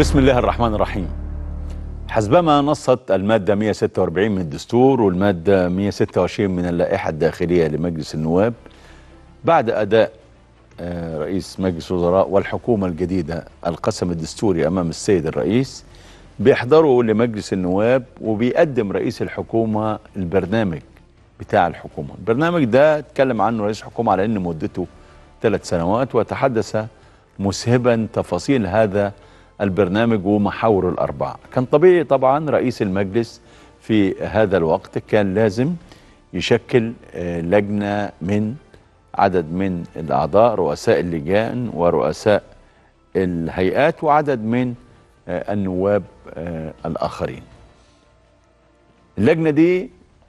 بسم الله الرحمن الرحيم حسبما نصت المادة 146 من الدستور والمادة 126 من اللائحة الداخلية لمجلس النواب بعد أداء آه، رئيس مجلس الوزراء والحكومة الجديدة القسم الدستوري أمام السيد الرئيس بيحضروا لمجلس النواب وبيقدم رئيس الحكومة البرنامج بتاع الحكومة البرنامج ده اتكلم عنه رئيس الحكومة على أن مدته ثلاث سنوات وتحدث مسهبا تفاصيل هذا البرنامج ومحاوره الأربعة كان طبيعي طبعا رئيس المجلس في هذا الوقت كان لازم يشكل آه، لجنة من عدد من الأعضاء رؤساء اللجان ورؤساء الهيئات وعدد من آه، النواب آه، الآخرين اللجنة دي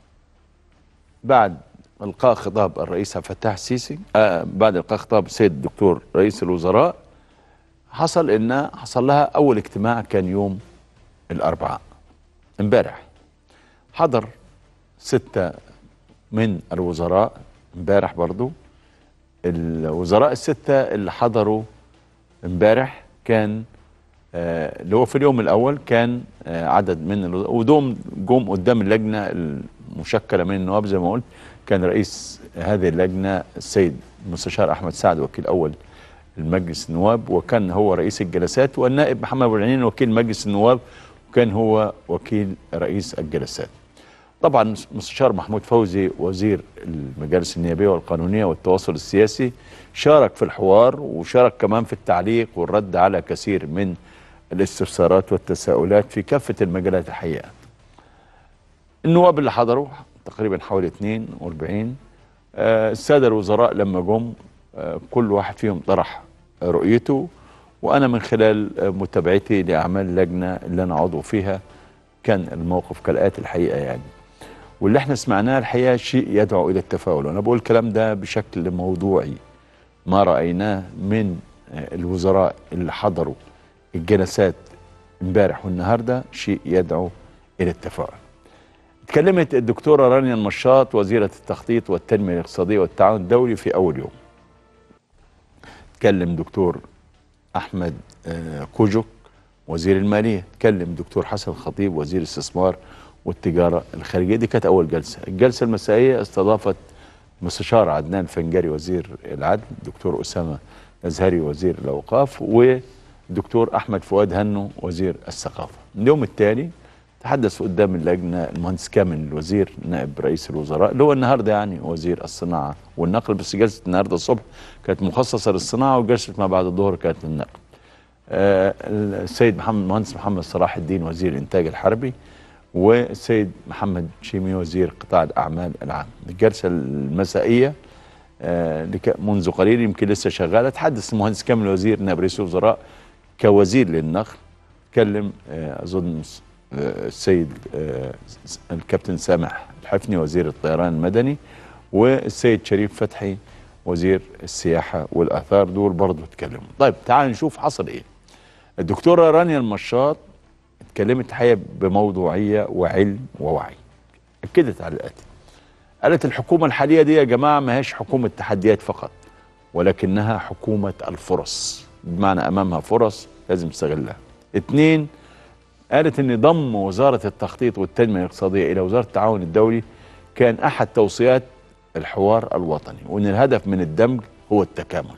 بعد إلقاء خطاب الرئيس عبد الفتاح السيسي آه بعد إلقاء خطاب السيد الدكتور رئيس الوزراء حصل إن حصل لها أول اجتماع كان يوم الأربعاء امبارح حضر ستة من الوزراء امبارح برضو الوزراء الستة اللي حضروا امبارح كان آه، اللي هو في اليوم الأول كان آه، عدد من الوزراء ودوم جم قدام اللجنة المشكلة من النواب زي ما قلت كان رئيس هذه اللجنة السيد المستشار أحمد سعد وكيل أول المجلس النواب وكان هو رئيس الجلسات والنائب محمد أبو العنين وكيل مجلس النواب وكان هو وكيل رئيس الجلسات طبعا مستشار محمود فوزي وزير المجالس النيابيه والقانونيه والتواصل السياسي شارك في الحوار وشارك كمان في التعليق والرد على كثير من الاستفسارات والتساؤلات في كافه المجالات الحقيقه. النواب اللي حضروا تقريبا حوالي 42 آه، الساده الوزراء لما جم آه، كل واحد فيهم طرح رؤيته وانا من خلال آه، متابعتي لاعمال اللجنه اللي انا عضو فيها كان الموقف كالاتي الحقيقه يعني. واللي احنا سمعناه الحقيقه شيء يدعو الى التفاؤل وانا بقول الكلام ده بشكل موضوعي ما رايناه من آه، الوزراء اللي حضروا الجلسات امبارح والنهارده شيء يدعو الى التفاؤل اتكلمت الدكتوره رانيا المشاط وزيره التخطيط والتنميه الاقتصاديه والتعاون الدولي في اول يوم اتكلم دكتور احمد آه، كوجك وزير الماليه اتكلم دكتور حسن الخطيب وزير الاستثمار والتجاره الخارجيه دي كانت اول جلسه الجلسه المسائيه استضافت مستشار عدنان فنجري وزير العدل دكتور اسامه ازهري وزير الاوقاف ودكتور احمد فؤاد هنو وزير الثقافه اليوم التالي تحدث قدام اللجنه المهندس كامل الوزير نائب رئيس الوزراء اللي هو النهارده يعني وزير الصناعه والنقل بس جلسه النهارده الصبح كانت مخصصه للصناعه وجلسه ما بعد الظهر كانت للنقل آه، السيد محمد المهندس محمد صلاح الدين وزير الانتاج الحربي والسيد محمد شيمي وزير قطاع الاعمال العام الجلسه المسائيه آه، اللي كا- منذ قليل يمكن لسه شغاله تحدث المهندس كامل وزير نائب رئيس الوزراء كوزير للنقل تكلم آه، اظن س- آه، السيد آه، س- الكابتن سامح الحفني وزير الطيران المدني والسيد شريف فتحي وزير السياحه والاثار دول برضه اتكلموا طيب تعال نشوف حصل ايه الدكتوره رانيا المشاط اتكلمت الحقيقه بموضوعيه وعلم ووعي اكدت على الاتي قالت الحكومه الحاليه دي يا جماعه ما هيش حكومه تحديات فقط ولكنها حكومه الفرص بمعنى امامها فرص لازم تستغلها اتنين قالت ان ضم وزاره التخطيط والتنميه الاقتصاديه الى وزاره التعاون الدولي كان احد توصيات الحوار الوطني وان الهدف من الدمج هو التكامل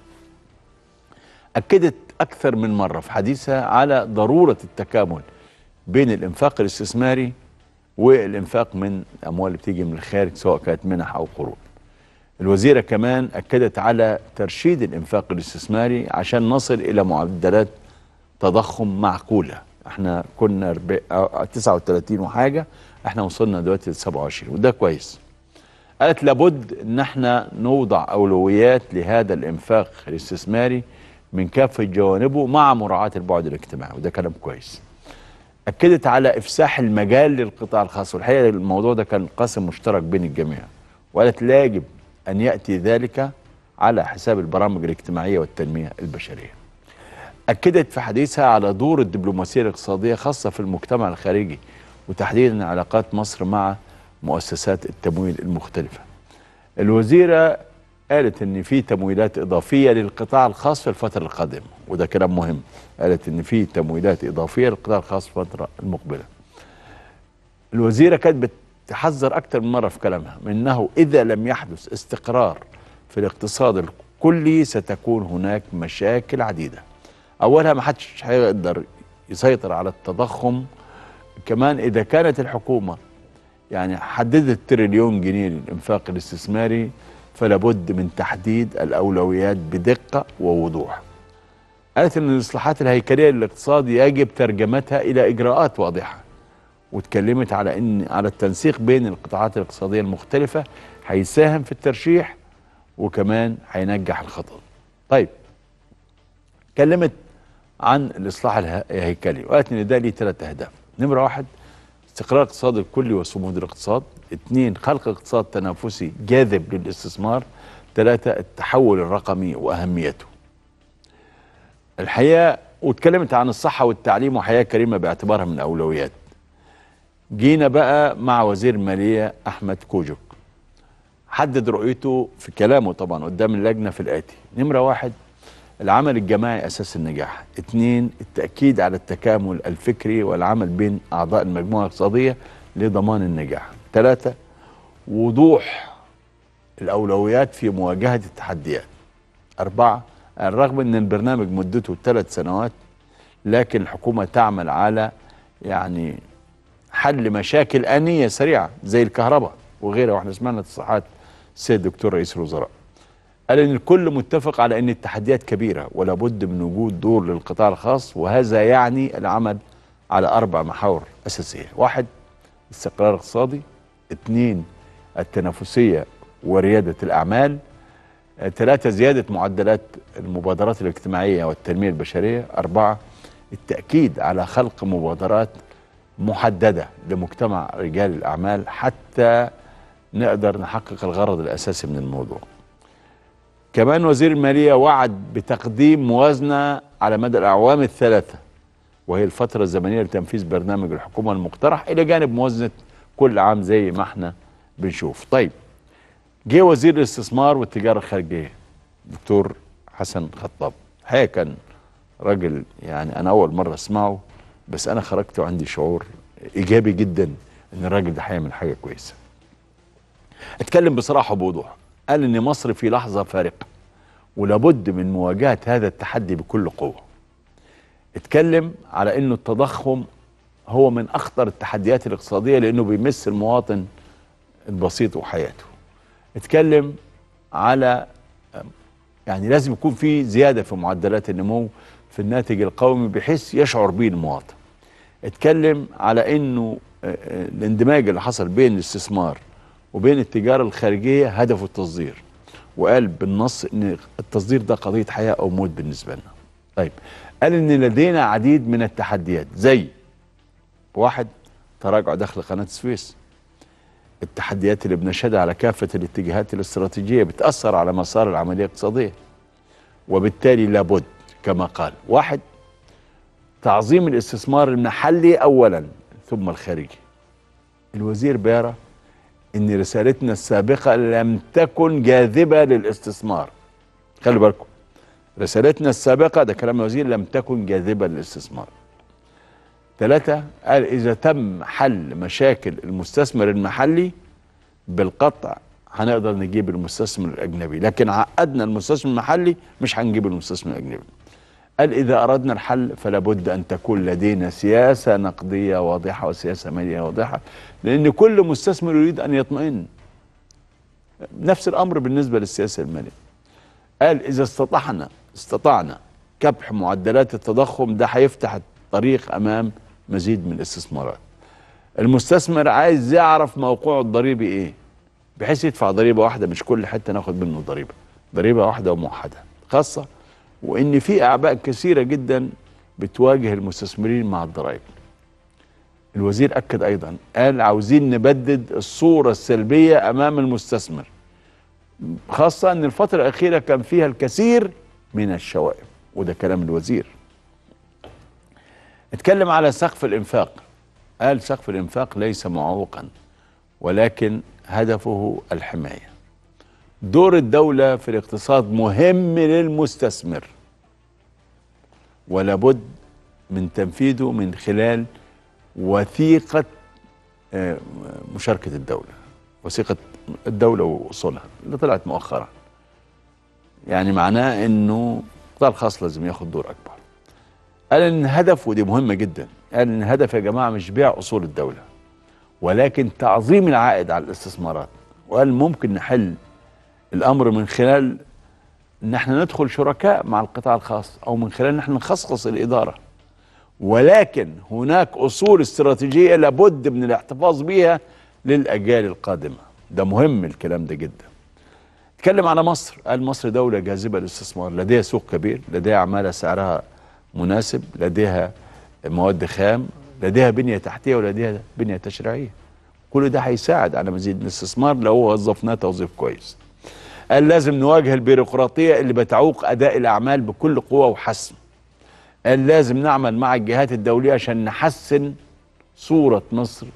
اكدت اكثر من مره في حديثها على ضروره التكامل بين الانفاق الاستثماري والانفاق من الاموال اللي بتيجي من الخارج سواء كانت منح او قروض. الوزيره كمان اكدت على ترشيد الانفاق الاستثماري عشان نصل الى معدلات تضخم معقوله. احنا كنا رب- آه، 39 وحاجه احنا وصلنا دلوقتي ل 27 وده كويس. قالت لابد ان احنا نوضع اولويات لهذا الانفاق الاستثماري من كافه جوانبه مع مراعاه البعد الاجتماعي وده كلام كويس. اكدت على افساح المجال للقطاع الخاص والحقيقه الموضوع ده كان قاسم مشترك بين الجميع وقالت لا يجب ان ياتي ذلك على حساب البرامج الاجتماعيه والتنميه البشريه. اكدت في حديثها على دور الدبلوماسيه الاقتصاديه خاصه في المجتمع الخارجي وتحديدا علاقات مصر مع مؤسسات التمويل المختلفه. الوزيره قالت ان في تمويلات اضافيه للقطاع الخاص في الفتره القادمه وده كلام مهم قالت ان في تمويلات اضافيه للقطاع الخاص في الفتره المقبله الوزيره كانت بتحذر اكثر من مره في كلامها من انه اذا لم يحدث استقرار في الاقتصاد الكلي ستكون هناك مشاكل عديده اولها ما حدش هيقدر يسيطر على التضخم كمان اذا كانت الحكومه يعني حددت تريليون جنيه للانفاق الاستثماري فلا بد من تحديد الاولويات بدقه ووضوح قالت ان الاصلاحات الهيكليه للاقتصاد يجب ترجمتها الى اجراءات واضحه واتكلمت على ان على التنسيق بين القطاعات الاقتصاديه المختلفه هيساهم في الترشيح وكمان هينجح الخطط طيب اتكلمت عن الاصلاح الهيكلي وقالت ان ده ليه ثلاث اهداف نمره واحد استقرار الاقتصاد الكلي وصمود الاقتصاد اثنين خلق اقتصاد تنافسي جاذب للاستثمار ثلاثة التحول الرقمي وأهميته الحقيقة واتكلمت عن الصحة والتعليم وحياة كريمة باعتبارها من أولويات جينا بقى مع وزير المالية أحمد كوجك حدد رؤيته في كلامه طبعا قدام اللجنة في الآتي نمرة واحد العمل الجماعي أساس النجاح اثنين التأكيد على التكامل الفكري والعمل بين أعضاء المجموعة الاقتصادية لضمان النجاح ثلاثة وضوح الأولويات في مواجهة التحديات أربعة الرغم أن البرنامج مدته ثلاث سنوات لكن الحكومة تعمل على يعني حل مشاكل آنية سريعة زي الكهرباء وغيرها واحنا سمعنا تصريحات السيد الدكتور رئيس الوزراء قال ان الكل متفق على ان التحديات كبيره ولا بد من وجود دور للقطاع الخاص وهذا يعني العمل على اربع محاور اساسيه واحد استقرار اقتصادي اثنين التنافسيه ورياده الاعمال ثلاثة زيادة معدلات المبادرات الاجتماعية والتنمية البشرية أربعة التأكيد على خلق مبادرات محددة لمجتمع رجال الأعمال حتى نقدر نحقق الغرض الأساسي من الموضوع كمان وزير المالية وعد بتقديم موازنة على مدى الأعوام الثلاثة وهي الفترة الزمنية لتنفيذ برنامج الحكومة المقترح إلى جانب موازنة كل عام زي ما احنا بنشوف طيب جه وزير الاستثمار والتجارة الخارجية دكتور حسن خطاب الحقيقة كان راجل يعني أنا أول مرة أسمعه بس أنا خرجت وعندي شعور إيجابي جدا إن الراجل ده هيعمل حاجة كويسة اتكلم بصراحة وبوضوح قال ان مصر في لحظه فارقه ولابد من مواجهه هذا التحدي بكل قوه اتكلم على انه التضخم هو من اخطر التحديات الاقتصاديه لانه بيمس المواطن البسيط وحياته اتكلم على يعني لازم يكون في زياده في معدلات النمو في الناتج القومي بحيث يشعر به المواطن اتكلم على انه الاندماج اللي حصل بين الاستثمار وبين التجارة الخارجية هدفه التصدير وقال بالنص ان التصدير ده قضية حياة او موت بالنسبة لنا طيب قال ان لدينا عديد من التحديات زي واحد تراجع دخل قناة السويس التحديات اللي بنشهدها على كافة الاتجاهات الاستراتيجية بتأثر على مسار العملية الاقتصادية وبالتالي لابد كما قال واحد تعظيم الاستثمار المحلي أولا ثم الخارجي الوزير بيرى ان رسالتنا السابقه لم تكن جاذبه للاستثمار خلوا بالكم رسالتنا السابقه ده كلام الوزير لم تكن جاذبه للاستثمار ثلاثة قال إذا تم حل مشاكل المستثمر المحلي بالقطع هنقدر نجيب المستثمر الأجنبي لكن عقدنا المستثمر المحلي مش هنجيب المستثمر الأجنبي قال إذا أردنا الحل فلا بد أن تكون لدينا سياسة نقدية واضحة وسياسة مالية واضحة لأن كل مستثمر يريد أن يطمئن نفس الأمر بالنسبة للسياسة المالية قال إذا استطعنا استطعنا كبح معدلات التضخم ده هيفتح الطريق أمام مزيد من الاستثمارات المستثمر عايز يعرف موقعه الضريبي إيه بحيث يدفع ضريبة واحدة مش كل حتة ناخد منه ضريبة ضريبة واحدة وموحدة خاصة وان في اعباء كثيره جدا بتواجه المستثمرين مع الضرائب الوزير اكد ايضا قال عاوزين نبدد الصوره السلبيه امام المستثمر خاصه ان الفتره الاخيره كان فيها الكثير من الشوائب وده كلام الوزير اتكلم على سقف الانفاق قال سقف الانفاق ليس معوقا ولكن هدفه الحمايه دور الدولة في الاقتصاد مهم للمستثمر ولا بد من تنفيذه من خلال وثيقة آه، مشاركة الدولة وثيقة الدولة وأصولها اللي طلعت مؤخرا يعني معناه انه القطاع الخاص لازم ياخد دور اكبر قال ان هدف ودي مهمة جدا قال ان هدف يا جماعة مش بيع اصول الدولة ولكن تعظيم العائد على الاستثمارات وقال ممكن نحل الامر من خلال ان احنا ندخل شركاء مع القطاع الخاص او من خلال ان احنا نخصص الاداره ولكن هناك اصول استراتيجيه لابد من الاحتفاظ بها للاجيال القادمه ده مهم الكلام ده جدا اتكلم على مصر قال مصر دوله جاذبه للاستثمار لديها سوق كبير لديها عماله سعرها مناسب لديها مواد خام لديها بنيه تحتيه ولديها بنيه تشريعيه كل ده هيساعد على مزيد من الاستثمار لو وظفناه توظيف كويس قال لازم نواجه البيروقراطيه اللي بتعوق اداء الاعمال بكل قوه وحسم قال لازم نعمل مع الجهات الدوليه عشان نحسن صوره مصر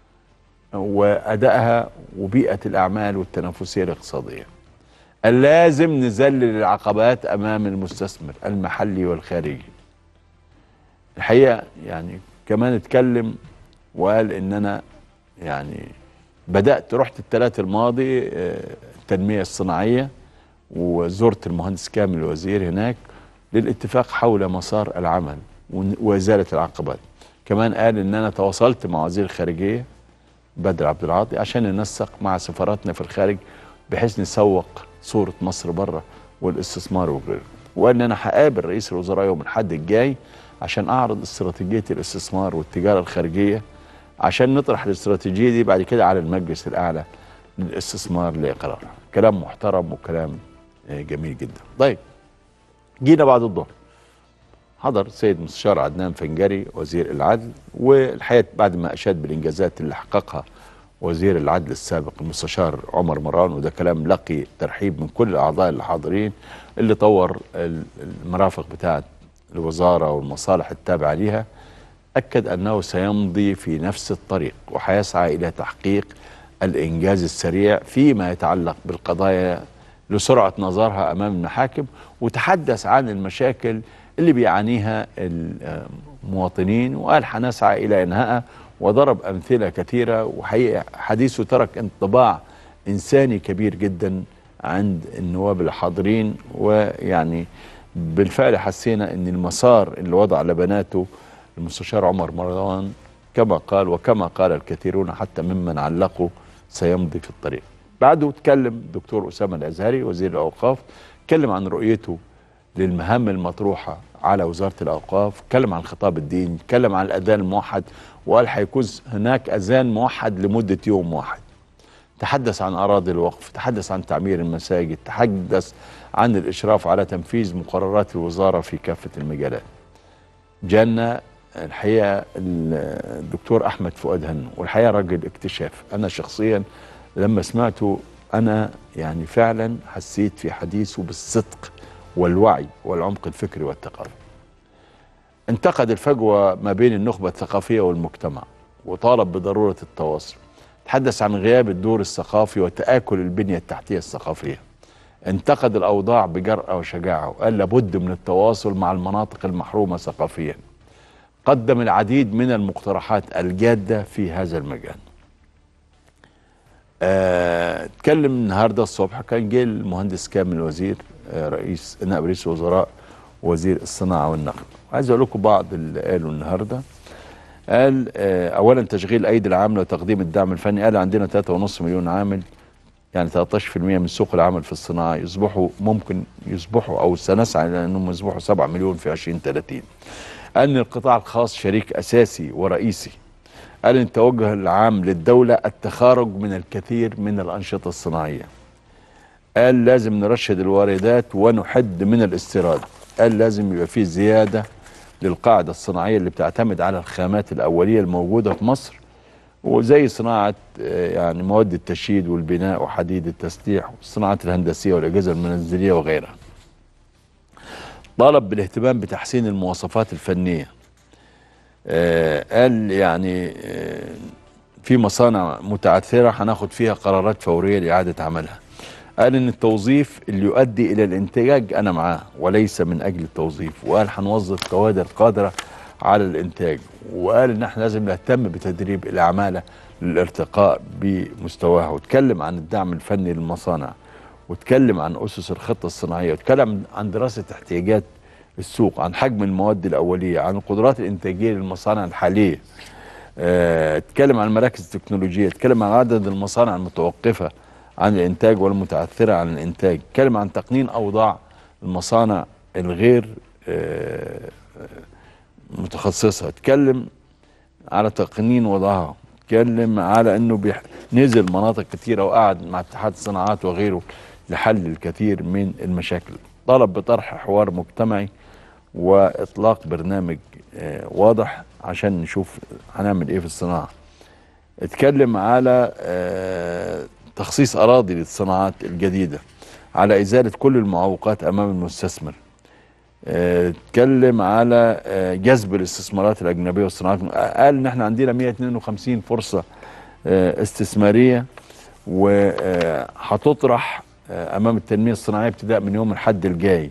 وادائها وبيئه الاعمال والتنافسيه الاقتصاديه قال لازم نذلل العقبات امام المستثمر المحلي والخارجي الحقيقه يعني كمان اتكلم وقال ان انا يعني بدات رحت الثلاث الماضي آه، التنميه الصناعيه وزرت المهندس كامل الوزير هناك للاتفاق حول مسار العمل وازاله العقبات كمان قال ان انا تواصلت مع وزير الخارجيه بدر عبد العاطي عشان ننسق مع سفاراتنا في الخارج بحيث نسوق صوره مصر بره والاستثمار وغيره وقال ان انا هقابل رئيس الوزراء يوم الاحد الجاي عشان اعرض استراتيجيه الاستثمار والتجاره الخارجيه عشان نطرح الاستراتيجيه دي بعد كده على المجلس الاعلى للاستثمار لاقرارها كلام محترم وكلام آه، جميل جدا طيب جينا بعد الظهر حضر سيد مستشار عدنان فنجري وزير العدل والحقيقه بعد ما اشاد بالانجازات اللي حققها وزير العدل السابق المستشار عمر مران وده كلام لقي ترحيب من كل الاعضاء اللي حاضرين اللي طور المرافق بتاعه الوزاره والمصالح التابعه ليها اكد انه سيمضي في نفس الطريق وحيسعى الى تحقيق الانجاز السريع فيما يتعلق بالقضايا لسرعه نظرها امام المحاكم وتحدث عن المشاكل اللي بيعانيها المواطنين وقال حنسعى الى انهائها وضرب امثله كثيره وحقيقه حديثه ترك انطباع انساني كبير جدا عند النواب الحاضرين ويعني بالفعل حسينا ان المسار اللي وضع لبناته المستشار عمر مروان كما قال وكما قال الكثيرون حتى ممن علقوا سيمضي في الطريق بعده تكلم دكتور أسامة الأزهري وزير الأوقاف تكلم عن رؤيته للمهام المطروحة على وزارة الأوقاف تكلم عن خطاب الدين تكلم عن الأذان الموحد وقال حيكون هناك أذان موحد لمدة يوم واحد تحدث عن أراضي الوقف تحدث عن تعمير المساجد تحدث عن الإشراف على تنفيذ مقررات الوزارة في كافة المجالات جانا الحقيقة الدكتور أحمد فؤاد هنو والحقيقة راجل اكتشاف أنا شخصيا لما سمعته أنا يعني فعلا حسيت في حديثه بالصدق والوعي والعمق الفكري والثقافي انتقد الفجوة ما بين النخبة الثقافية والمجتمع وطالب بضرورة التواصل تحدث عن غياب الدور الثقافي وتآكل البنية التحتية الثقافية انتقد الأوضاع بجرأة وشجاعة وقال لابد من التواصل مع المناطق المحرومة ثقافيا قدم العديد من المقترحات الجادة في هذا المجال آه، اتكلم النهارده الصبح كان جه المهندس كامل وزير آه رئيس نائب رئيس الوزراء وزير الصناعه والنقل عايز اقول لكم بعض اللي قالوا النهارده قال آه اولا تشغيل ايدي العامله وتقديم الدعم الفني قال عندنا 3.5 مليون عامل يعني 13% من سوق العمل في الصناعه يصبحوا ممكن يصبحوا او سنسعى الى انهم يصبحوا 7 مليون في 2030 ان القطاع الخاص شريك اساسي ورئيسي قال ان التوجه العام للدولة التخارج من الكثير من الأنشطة الصناعية قال لازم نرشد الواردات ونحد من الاستيراد قال لازم يبقى في زيادة للقاعدة الصناعية اللي بتعتمد على الخامات الأولية الموجودة في مصر وزي صناعة يعني مواد التشييد والبناء وحديد التسليح والصناعات الهندسية والأجهزة المنزلية وغيرها طالب بالاهتمام بتحسين المواصفات الفنية آه قال يعني آه في مصانع متعثرة هناخد فيها قرارات فورية لإعادة عملها قال ان التوظيف اللي يؤدي الى الانتاج انا معاه وليس من اجل التوظيف وقال هنوظف كوادر قادره على الانتاج وقال ان احنا لازم نهتم بتدريب العماله للارتقاء بمستواها واتكلم عن الدعم الفني للمصانع واتكلم عن اسس الخطه الصناعيه واتكلم عن دراسه احتياجات السوق عن حجم المواد الاوليه عن القدرات الانتاجيه للمصانع الحاليه اه، اتكلم عن المراكز التكنولوجيه اتكلم عن عدد المصانع المتوقفه عن الانتاج والمتعثره عن الانتاج اتكلم عن تقنين اوضاع المصانع الغير اه، متخصصه اتكلم على تقنين وضعها اتكلم على انه بيح... نزل مناطق كثيره وقعد مع اتحاد الصناعات وغيره لحل الكثير من المشاكل طلب بطرح حوار مجتمعي واطلاق برنامج آه، واضح عشان نشوف هنعمل ايه في الصناعه اتكلم على آه، تخصيص اراضي للصناعات الجديده على ازاله كل المعوقات امام المستثمر آه، اتكلم على آه، جذب الاستثمارات الاجنبيه والصناعات قال ان احنا عندنا 152 فرصه آه، استثماريه وهتطرح امام التنميه الصناعيه ابتداء من يوم الحد الجاي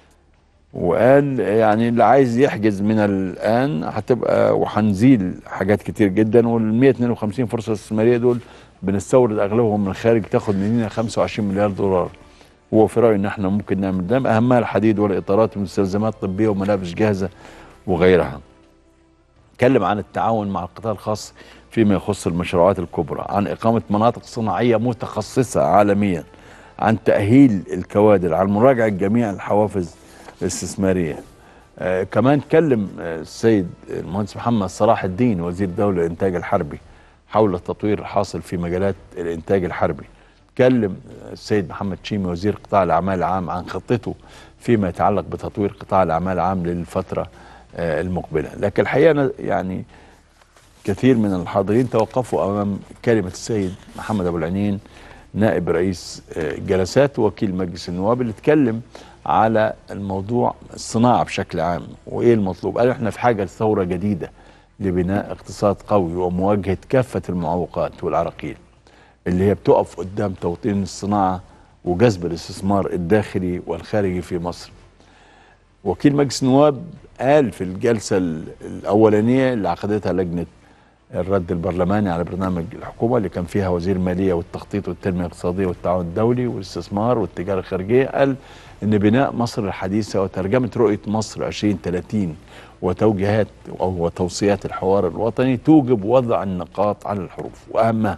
وقال يعني اللي عايز يحجز من الان هتبقى وهنزيل حاجات كتير جدا وال 152 فرصه استثماريه دول بنستورد اغلبهم من الخارج تاخد مننا 25 مليار دولار هو في رايي ان احنا ممكن نعمل ده اهمها الحديد والاطارات والمستلزمات الطبيه وملابس جاهزه وغيرها. اتكلم عن التعاون مع القطاع الخاص فيما يخص المشروعات الكبرى، عن اقامه مناطق صناعيه متخصصه عالميا، عن تاهيل الكوادر، عن مراجعه جميع الحوافز الاستثماريه. آه كمان اتكلم آه السيد المهندس محمد صلاح الدين وزير الدوله للانتاج الحربي حول التطوير الحاصل في مجالات الانتاج الحربي. اتكلم السيد محمد شيمي وزير قطاع الاعمال العام عن خطته فيما يتعلق بتطوير قطاع الاعمال العام للفتره آه، المقبله لكن الحقيقه أنا يعني كثير من الحاضرين توقفوا امام كلمه السيد محمد ابو العنين نائب رئيس آه، جلسات وكيل مجلس النواب اللي اتكلم على الموضوع الصناعه بشكل عام وايه المطلوب قال احنا في حاجه لثوره جديده لبناء اقتصاد قوي ومواجهه كافه المعوقات والعراقيل اللي هي بتقف قدام توطين الصناعه وجذب الاستثمار الداخلي والخارجي في مصر. وكيل مجلس النواب قال في الجلسه الاولانيه اللي عقدتها لجنه الرد البرلماني على برنامج الحكومه اللي كان فيها وزير الماليه والتخطيط والتنميه الاقتصاديه والتعاون الدولي والاستثمار والتجاره الخارجيه قال ان بناء مصر الحديثه وترجمه رؤيه مصر 2030 وتوجيهات او توصيات الحوار الوطني توجب وضع النقاط على الحروف واهمها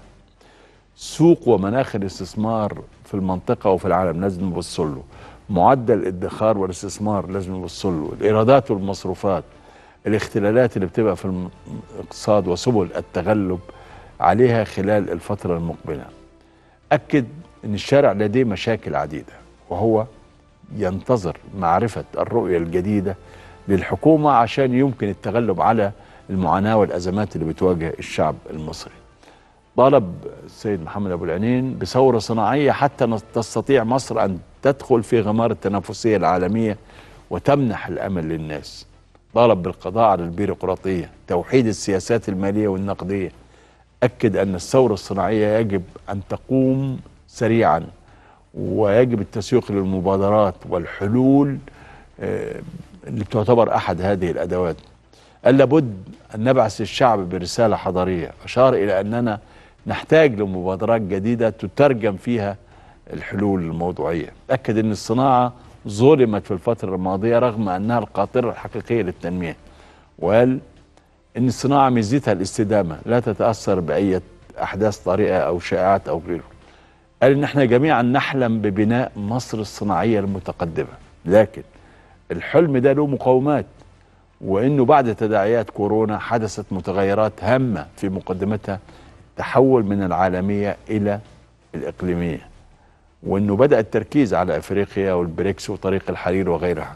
سوق ومناخ الاستثمار في المنطقه وفي العالم لازم نبص له معدل الادخار والاستثمار لازم نبص له الايرادات والمصروفات الاختلالات اللي بتبقى في الاقتصاد وسبل التغلب عليها خلال الفتره المقبله اكد ان الشارع لديه مشاكل عديده وهو ينتظر معرفه الرؤيه الجديده للحكومه عشان يمكن التغلب على المعاناه والازمات اللي بتواجه الشعب المصري طالب السيد محمد ابو العنين بثوره صناعيه حتى تستطيع مصر ان تدخل في غمار التنافسيه العالميه وتمنح الامل للناس. طالب بالقضاء على البيروقراطيه، توحيد السياسات الماليه والنقديه. اكد ان الثوره الصناعيه يجب ان تقوم سريعا ويجب التسويق للمبادرات والحلول آه، اللي تعتبر احد هذه الادوات. قال لابد ان نبعث الشعب برساله حضاريه، اشار الى اننا نحتاج لمبادرات جديدة تترجم فيها الحلول الموضوعية أكد أن الصناعة ظلمت في الفترة الماضية رغم أنها القاطرة الحقيقية للتنمية وقال أن الصناعة ميزتها الاستدامة لا تتأثر بأي أحداث طارئة أو شائعات أو غيره قال أن احنا جميعا نحلم ببناء مصر الصناعية المتقدمة لكن الحلم ده له مقاومات وانه بعد تداعيات كورونا حدثت متغيرات هامه في مقدمتها تحول من العالمية إلى الإقليمية وأنه بدأ التركيز على أفريقيا والبريكس وطريق الحرير وغيرها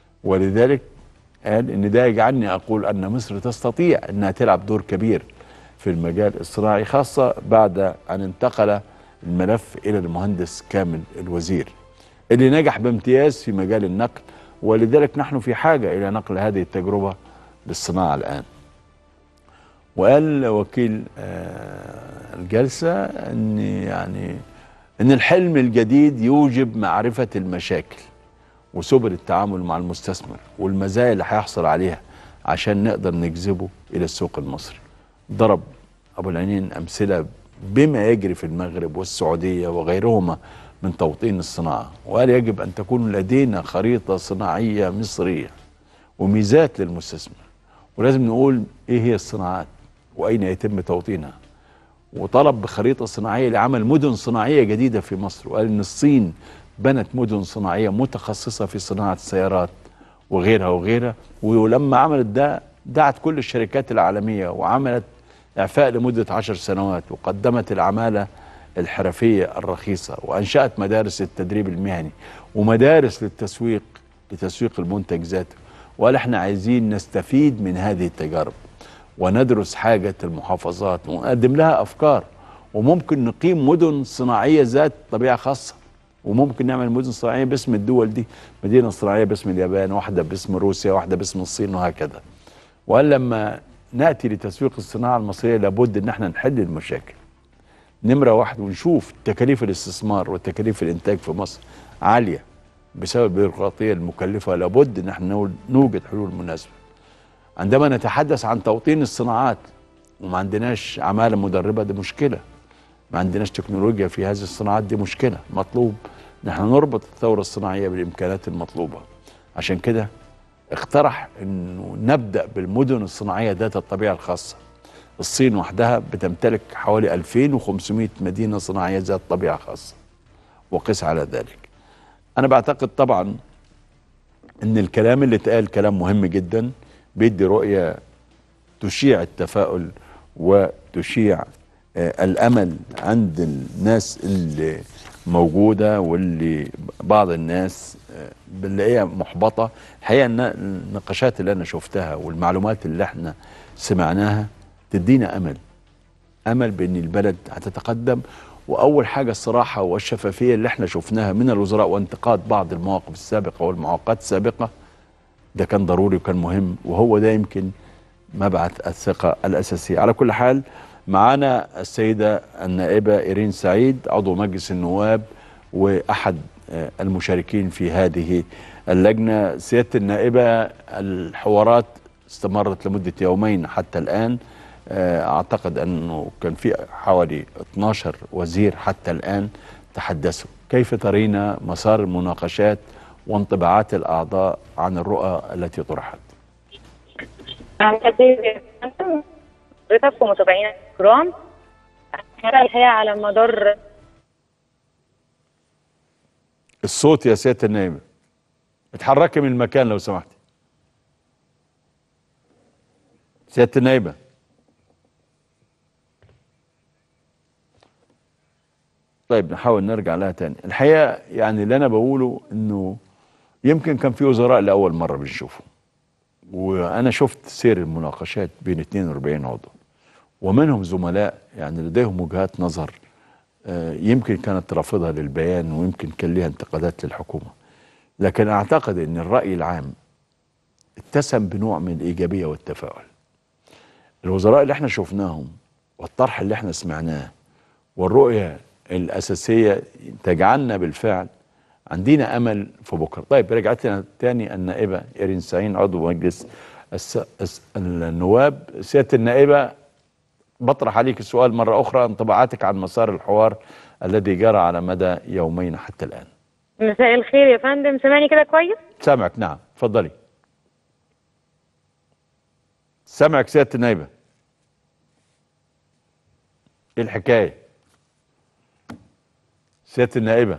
ولذلك قال أن ده يجعلني أقول أن مصر تستطيع أنها تلعب دور كبير في المجال الصناعي خاصة بعد أن انتقل الملف إلى المهندس كامل الوزير اللي نجح بامتياز في مجال النقل ولذلك نحن في حاجة إلى نقل هذه التجربة للصناعة الآن وقال وكيل آه، الجلسة أن يعني ان الحلم الجديد يوجب معرفة المشاكل وسبل التعامل مع المستثمر والمزايا اللي هيحصل عليها عشان نقدر نجذبه الى السوق المصري ضرب ابو العينين امثله بما يجري في المغرب والسعوديه وغيرهما من توطين الصناعه وقال يجب ان تكون لدينا خريطه صناعيه مصريه وميزات للمستثمر ولازم نقول ايه هي الصناعات واين يتم توطينها وطلب بخريطه صناعيه لعمل مدن صناعيه جديده في مصر وقال ان الصين بنت مدن صناعيه متخصصه في صناعه السيارات وغيرها وغيرها ولما عملت ده دعت كل الشركات العالميه وعملت اعفاء لمده عشر سنوات وقدمت العماله الحرفيه الرخيصه وانشات مدارس التدريب المهني ومدارس للتسويق لتسويق المنتج ذاته وقال احنا عايزين نستفيد من هذه التجارب وندرس حاجه المحافظات ونقدم لها افكار وممكن نقيم مدن صناعيه ذات طبيعه خاصه وممكن نعمل مدن صناعيه باسم الدول دي مدينه صناعيه باسم اليابان واحده باسم روسيا واحده باسم الصين وهكذا وقال لما ناتي لتسويق الصناعه المصريه لابد ان احنا نحل المشاكل نمره واحد ونشوف تكاليف الاستثمار وتكاليف الانتاج في مصر عاليه بسبب البيروقراطيه المكلفه لابد ان احنا نوجد حلول مناسبه عندما نتحدث عن توطين الصناعات وما عندناش عماله مدربه دي مشكله ما عندناش تكنولوجيا في هذه الصناعات دي مشكله مطلوب نحن نربط الثوره الصناعيه بالامكانات المطلوبه عشان كده اقترح انه نبدا بالمدن الصناعيه ذات الطبيعه الخاصه الصين وحدها بتمتلك حوالي 2500 مدينه صناعيه ذات طبيعه خاصه وقس على ذلك انا بعتقد طبعا ان الكلام اللي اتقال كلام مهم جدا بيدي رؤيه تشيع التفاؤل وتشيع آه الامل عند الناس اللي موجوده واللي بعض الناس آه بنلاقيها محبطه الحقيقه ان النقاشات اللي انا شفتها والمعلومات اللي احنا سمعناها تدينا امل امل بان البلد هتتقدم واول حاجه الصراحه والشفافيه اللي احنا شفناها من الوزراء وانتقاد بعض المواقف السابقه والمعوقات السابقه ده كان ضروري وكان مهم وهو ده يمكن مبعث الثقه الاساسيه على كل حال معانا السيده النائبه ايرين سعيد عضو مجلس النواب واحد المشاركين في هذه اللجنه سياده النائبه الحوارات استمرت لمده يومين حتى الان اعتقد انه كان في حوالي 12 وزير حتى الان تحدثوا كيف ترين مسار المناقشات وانطباعات الاعضاء عن الرؤى التي طرحت حضرتك ومتابعينا الكرام الحقيقه على مدار الصوت يا سياده النائبه اتحركي من المكان لو سمحتي سياده النائبه طيب نحاول نرجع لها تاني الحقيقه يعني اللي انا بقوله انه يمكن كان في وزراء لاول مره بنشوفهم وانا شفت سير المناقشات بين 42 عضو ومنهم زملاء يعني لديهم وجهات نظر يمكن كانت رافضه للبيان ويمكن كان ليها انتقادات للحكومه لكن اعتقد ان الراي العام اتسم بنوع من الايجابيه والتفاؤل الوزراء اللي احنا شفناهم والطرح اللي احنا سمعناه والرؤيه الاساسيه تجعلنا بالفعل عندنا امل في بكره طيب رجعت لنا تاني النائبه ايرين سعيد عضو مجلس النواب سياده النائبه بطرح عليك السؤال مره اخرى انطباعاتك عن مسار الحوار الذي جرى على مدى يومين حتى الان مساء الخير يا فندم سامعني كده كويس سامعك نعم اتفضلي سامعك سياده النائبه ايه الحكايه سياده النائبه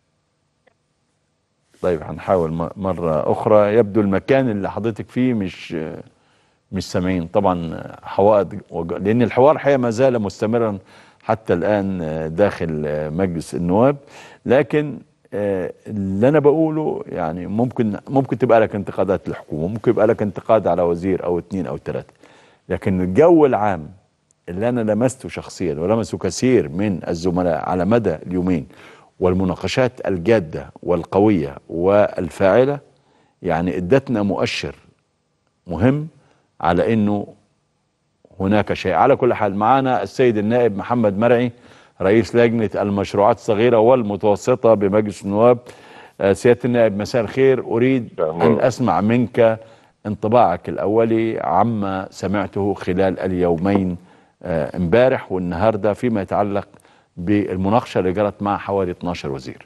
طيب هنحاول مرة أخرى يبدو المكان اللي حضرتك فيه مش مش سامعين طبعا حوائط لأن الحوار حقيقة ما زال مستمرا حتى الآن داخل مجلس النواب لكن اللي أنا بقوله يعني ممكن ممكن تبقى لك انتقادات للحكومة ممكن يبقى لك انتقاد على وزير أو اثنين أو ثلاثة لكن الجو العام اللي أنا لمسته شخصيا ولمسه كثير من الزملاء على مدى اليومين والمناقشات الجادة والقوية والفاعلة يعني ادتنا مؤشر مهم على انه هناك شيء على كل حال معانا السيد النائب محمد مرعي رئيس لجنة المشروعات الصغيرة والمتوسطة بمجلس النواب آه، سيادة النائب مساء الخير أريد تمام. أن أسمع منك انطباعك الأولي عما سمعته خلال اليومين آه، امبارح والنهاردة فيما يتعلق بالمناقشة اللي جرت مع حوالي 12 وزير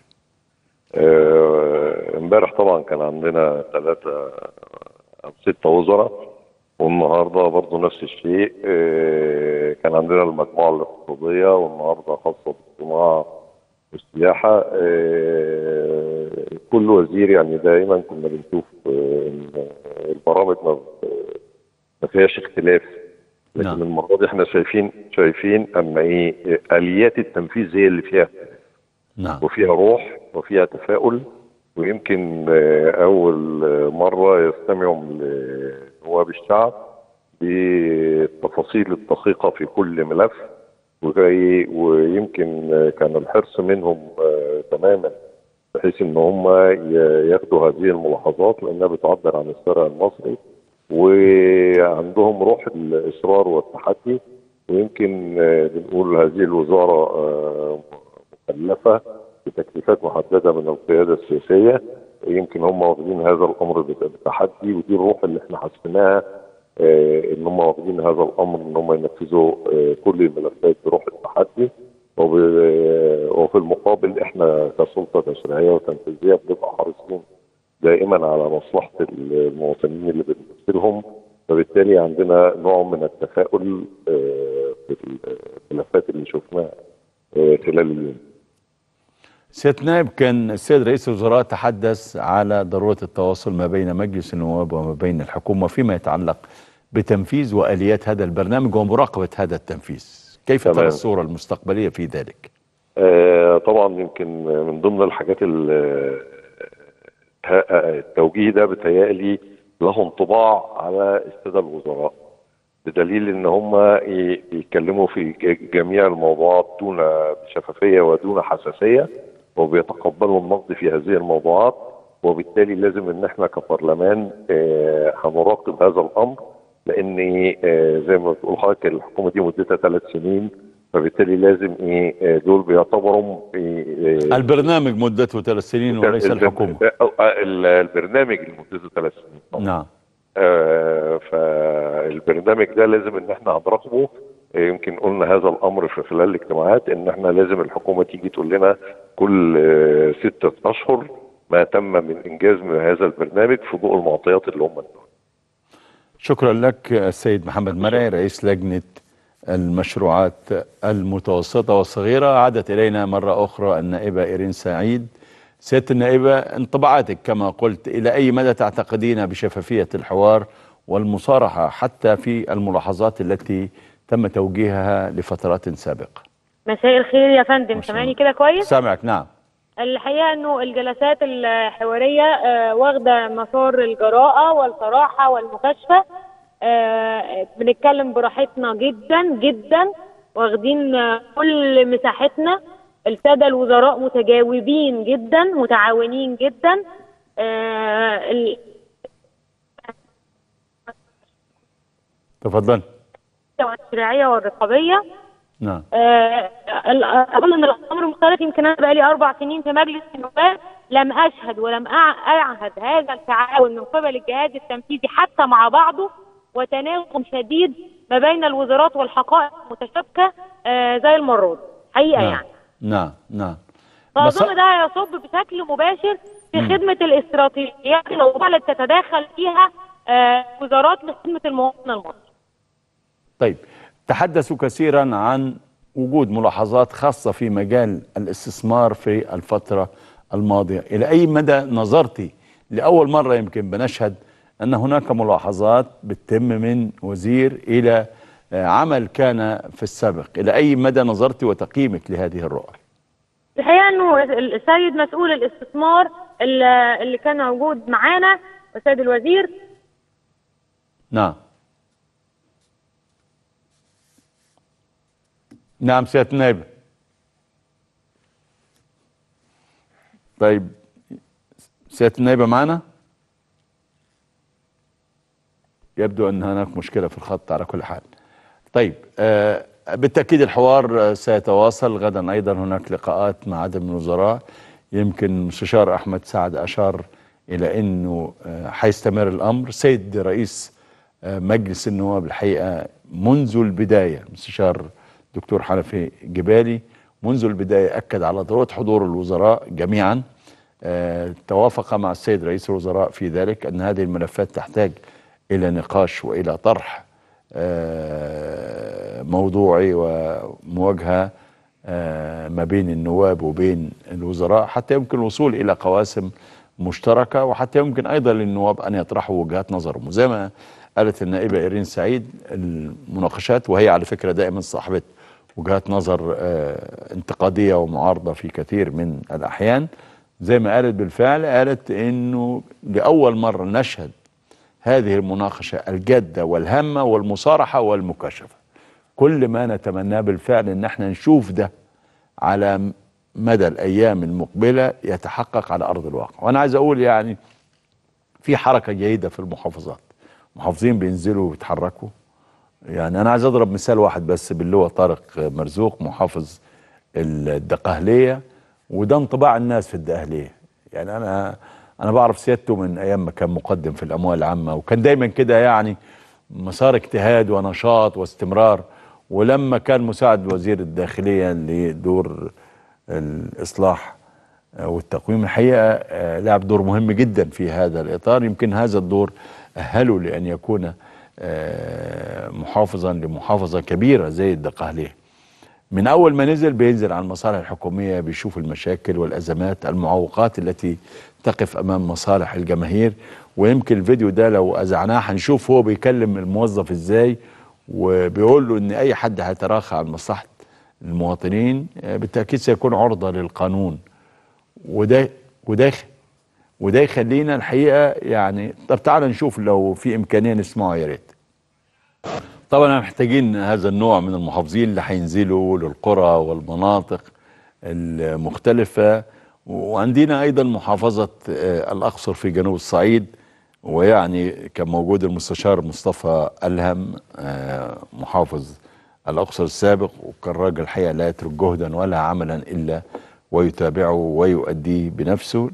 آه، امبارح طبعا كان عندنا ثلاثة أو ستة وزراء والنهارده برضه نفس الشيء آه، كان عندنا المجموعة الاقتصادية والنهارده خاصة بالصناعة والسياحة آه، كل وزير يعني دائما كنا بنشوف آه، إن البرامج ما ما فيهاش اختلاف لكن نعم. المرة دي احنا شايفين شايفين أما إيه آليات التنفيذ هي اللي فيها نعم وفيها روح وفيها تفاؤل ويمكن آه، أول آه، مرة يستمعوا لنواب الشعب بالتفاصيل الدقيقة في كل ملف وجاي- ويمكن آه، كان الحرص منهم آه، تماما بحيث ان هم ي- ياخدوا هذه الملاحظات لانها بتعبر عن الشارع المصري وعندهم روح الاصرار والتحدي ويمكن آه، بنقول هذه الوزاره آه، مكلفه بتكليفات محدده من القياده السياسيه يمكن هم واخدين هذا الامر بت- بتحدي ودي الروح اللي احنا حسيناها آه، ان هم واخدين هذا الامر ان هم ينفذوا آه، كل الملفات بروح التحدي وب- آه، وفي المقابل احنا كسلطه تشريعيه وتنفيذيه بنبقى حريصين دائما على مصلحه المواطنين اللي بنمثلهم فبالتالي عندنا نوع من التفاؤل آه، في الملفات اللي شفناها آه، خلال اليوم سيادة نائب كان السيد رئيس الوزراء تحدث على ضرورة التواصل ما بين مجلس النواب وما بين الحكومة فيما يتعلق بتنفيذ وآليات هذا البرنامج ومراقبة هذا التنفيذ كيف ترى تمام. الصورة المستقبلية في ذلك آه، طبعا يمكن من ضمن الحاجات ال- ها- التوجيه ده بتهيألي له انطباع على الساده الوزراء بدليل ان هم ي- بيتكلموا في ج- جميع الموضوعات دون شفافيه ودون حساسيه وبيتقبلوا النقد في هذه الموضوعات وبالتالي لازم ان احنا كبرلمان آه، هنراقب هذا الامر لان آه، زي ما بتقول حضرتك الحكومه دي مدتها ثلاث سنين فبالتالي لازم ايه آه، دول بيعتبروا آه، البرنامج مدته ثلاث سنين وليس الحكومة آه، آه، البرنامج اللي مدته ثلاث سنين طبعا. نعم آه، فالبرنامج ده لازم ان احنا هنراقبه آه، يمكن قلنا هذا الامر في خلال الاجتماعات ان احنا لازم الحكومه تيجي تقول لنا كل آه، ستة اشهر ما تم من انجاز من هذا البرنامج في ضوء المعطيات اللي هم ادوها. شكرا لك السيد محمد مرعي رئيس لجنة المشروعات المتوسطة والصغيرة عادت إلينا مرة أخرى النائبة إيرين سعيد سيادة النائبة انطباعاتك كما قلت إلى أي مدى تعتقدين بشفافية الحوار والمصارحة حتى في الملاحظات التي تم توجيهها لفترات سابقة مساء الخير يا فندم ما شاء سامعني الله. كده كويس سامعك نعم الحقيقه انه الجلسات الحواريه آه، واخده مسار الجراءه والصراحه والمكاشفه آه، بنتكلم براحتنا جدا جدا واخدين آه، كل مساحتنا الساده الوزراء متجاوبين جدا متعاونين جدا آه، ال- تفضل التشريعيه والرقابيه نعم آه، ال- اظن ان الامر مختلف يمكن انا بقالي اربع سنين في مجلس النواب لم اشهد ولم أع- اعهد هذا التعاون من قبل الجهاز التنفيذي حتى مع بعضه وتناغم شديد ما بين الوزارات والحقائق المتشابكه آه، زي المره دي حقيقه نعم يعني نعم نعم فاظن بص- ده يصب بشكل مباشر في خدمه الاستراتيجيات الوضع اللي تتداخل فيها آه، وزارات لخدمه المواطن المصري طيب تحدثوا كثيرا عن وجود ملاحظات خاصة في مجال الاستثمار في الفترة الماضية إلى أي مدى نظرتي لأول مرة يمكن بنشهد أن هناك ملاحظات بتتم من وزير إلى آه، عمل كان في السابق إلى أي مدى نظرتي وتقييمك لهذه الرؤى الحقيقه انه السيد مسؤول الاستثمار اللي اللي كان موجود معانا السيد الوزير نعم نعم سيادة النائب طيب سيادة النائبة معنا يبدو أن هناك مشكلة في الخط على كل حال طيب آه بالتأكيد الحوار سيتواصل غدا أيضا هناك لقاءات مع عدد من الوزراء يمكن المستشار أحمد سعد أشار إلى أنه حيستمر الأمر سيد رئيس مجلس النواب الحقيقة منذ البداية المستشار دكتور حنفي جبالي منذ البداية أكد على ضرورة حضور الوزراء جميعا توافق مع السيد رئيس الوزراء في ذلك أن هذه الملفات تحتاج إلى نقاش وإلى طرح موضوعي ومواجهة ما بين النواب وبين الوزراء حتى يمكن الوصول إلى قواسم مشتركة وحتى يمكن أيضا للنواب أن يطرحوا وجهات نظرهم وزي ما قالت النائبة إيرين سعيد المناقشات وهي على فكرة دائما صاحبة وجهات نظر انتقادية ومعارضة في كثير من الأحيان زي ما قالت بالفعل قالت انه لاول مره نشهد هذه المناقشه الجاده والهامه والمصارحه والمكاشفه كل ما نتمناه بالفعل ان احنا نشوف ده على مدى الايام المقبله يتحقق على ارض الواقع وانا عايز اقول يعني في حركه جيده في المحافظات محافظين بينزلوا ويتحركوا يعني انا عايز اضرب مثال واحد بس باللي هو طارق مرزوق محافظ الدقهليه وده انطباع الناس في الدقهليه يعني انا انا بعرف سيادته من ايام ما كان مقدم في الاموال العامه وكان دايما كده يعني مسار اجتهاد ونشاط واستمرار ولما كان مساعد وزير الداخليه لدور الاصلاح والتقويم الحقيقه لعب دور مهم جدا في هذا الاطار يمكن هذا الدور اهله لان يكون محافظا لمحافظه كبيره زي الدقهليه من اول ما نزل بينزل على المصالح الحكوميه بيشوف المشاكل والازمات المعوقات التي تقف امام مصالح الجماهير ويمكن الفيديو ده لو اذعناه هنشوف هو بيكلم الموظف ازاي وبيقول له ان اي حد هيتراخى عن مصلحه المواطنين بالتاكيد سيكون عرضه للقانون وده وده وده يخلينا الحقيقه يعني طب تعال نشوف لو في امكانيه نسمعه يا ريت طبعا محتاجين هذا النوع من المحافظين اللي هينزلوا للقرى والمناطق المختلفة وعندنا أيضا محافظة الأقصر في جنوب الصعيد ويعني كان موجود المستشار مصطفى ألهم محافظ الأقصر السابق وكان راجل الحقيقة لا يترك جهدا ولا عملا إلا ويتابعه ويؤديه بنفسه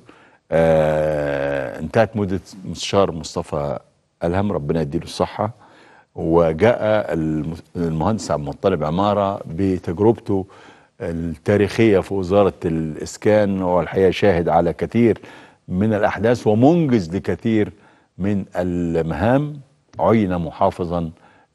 انتهت مدة مستشار مصطفى ألهم ربنا يديله الصحة وجاء المهندس عبد المطلب عماره بتجربته التاريخيه في وزاره الاسكان والحقيقه شاهد على كثير من الاحداث ومنجز لكثير من المهام عين محافظا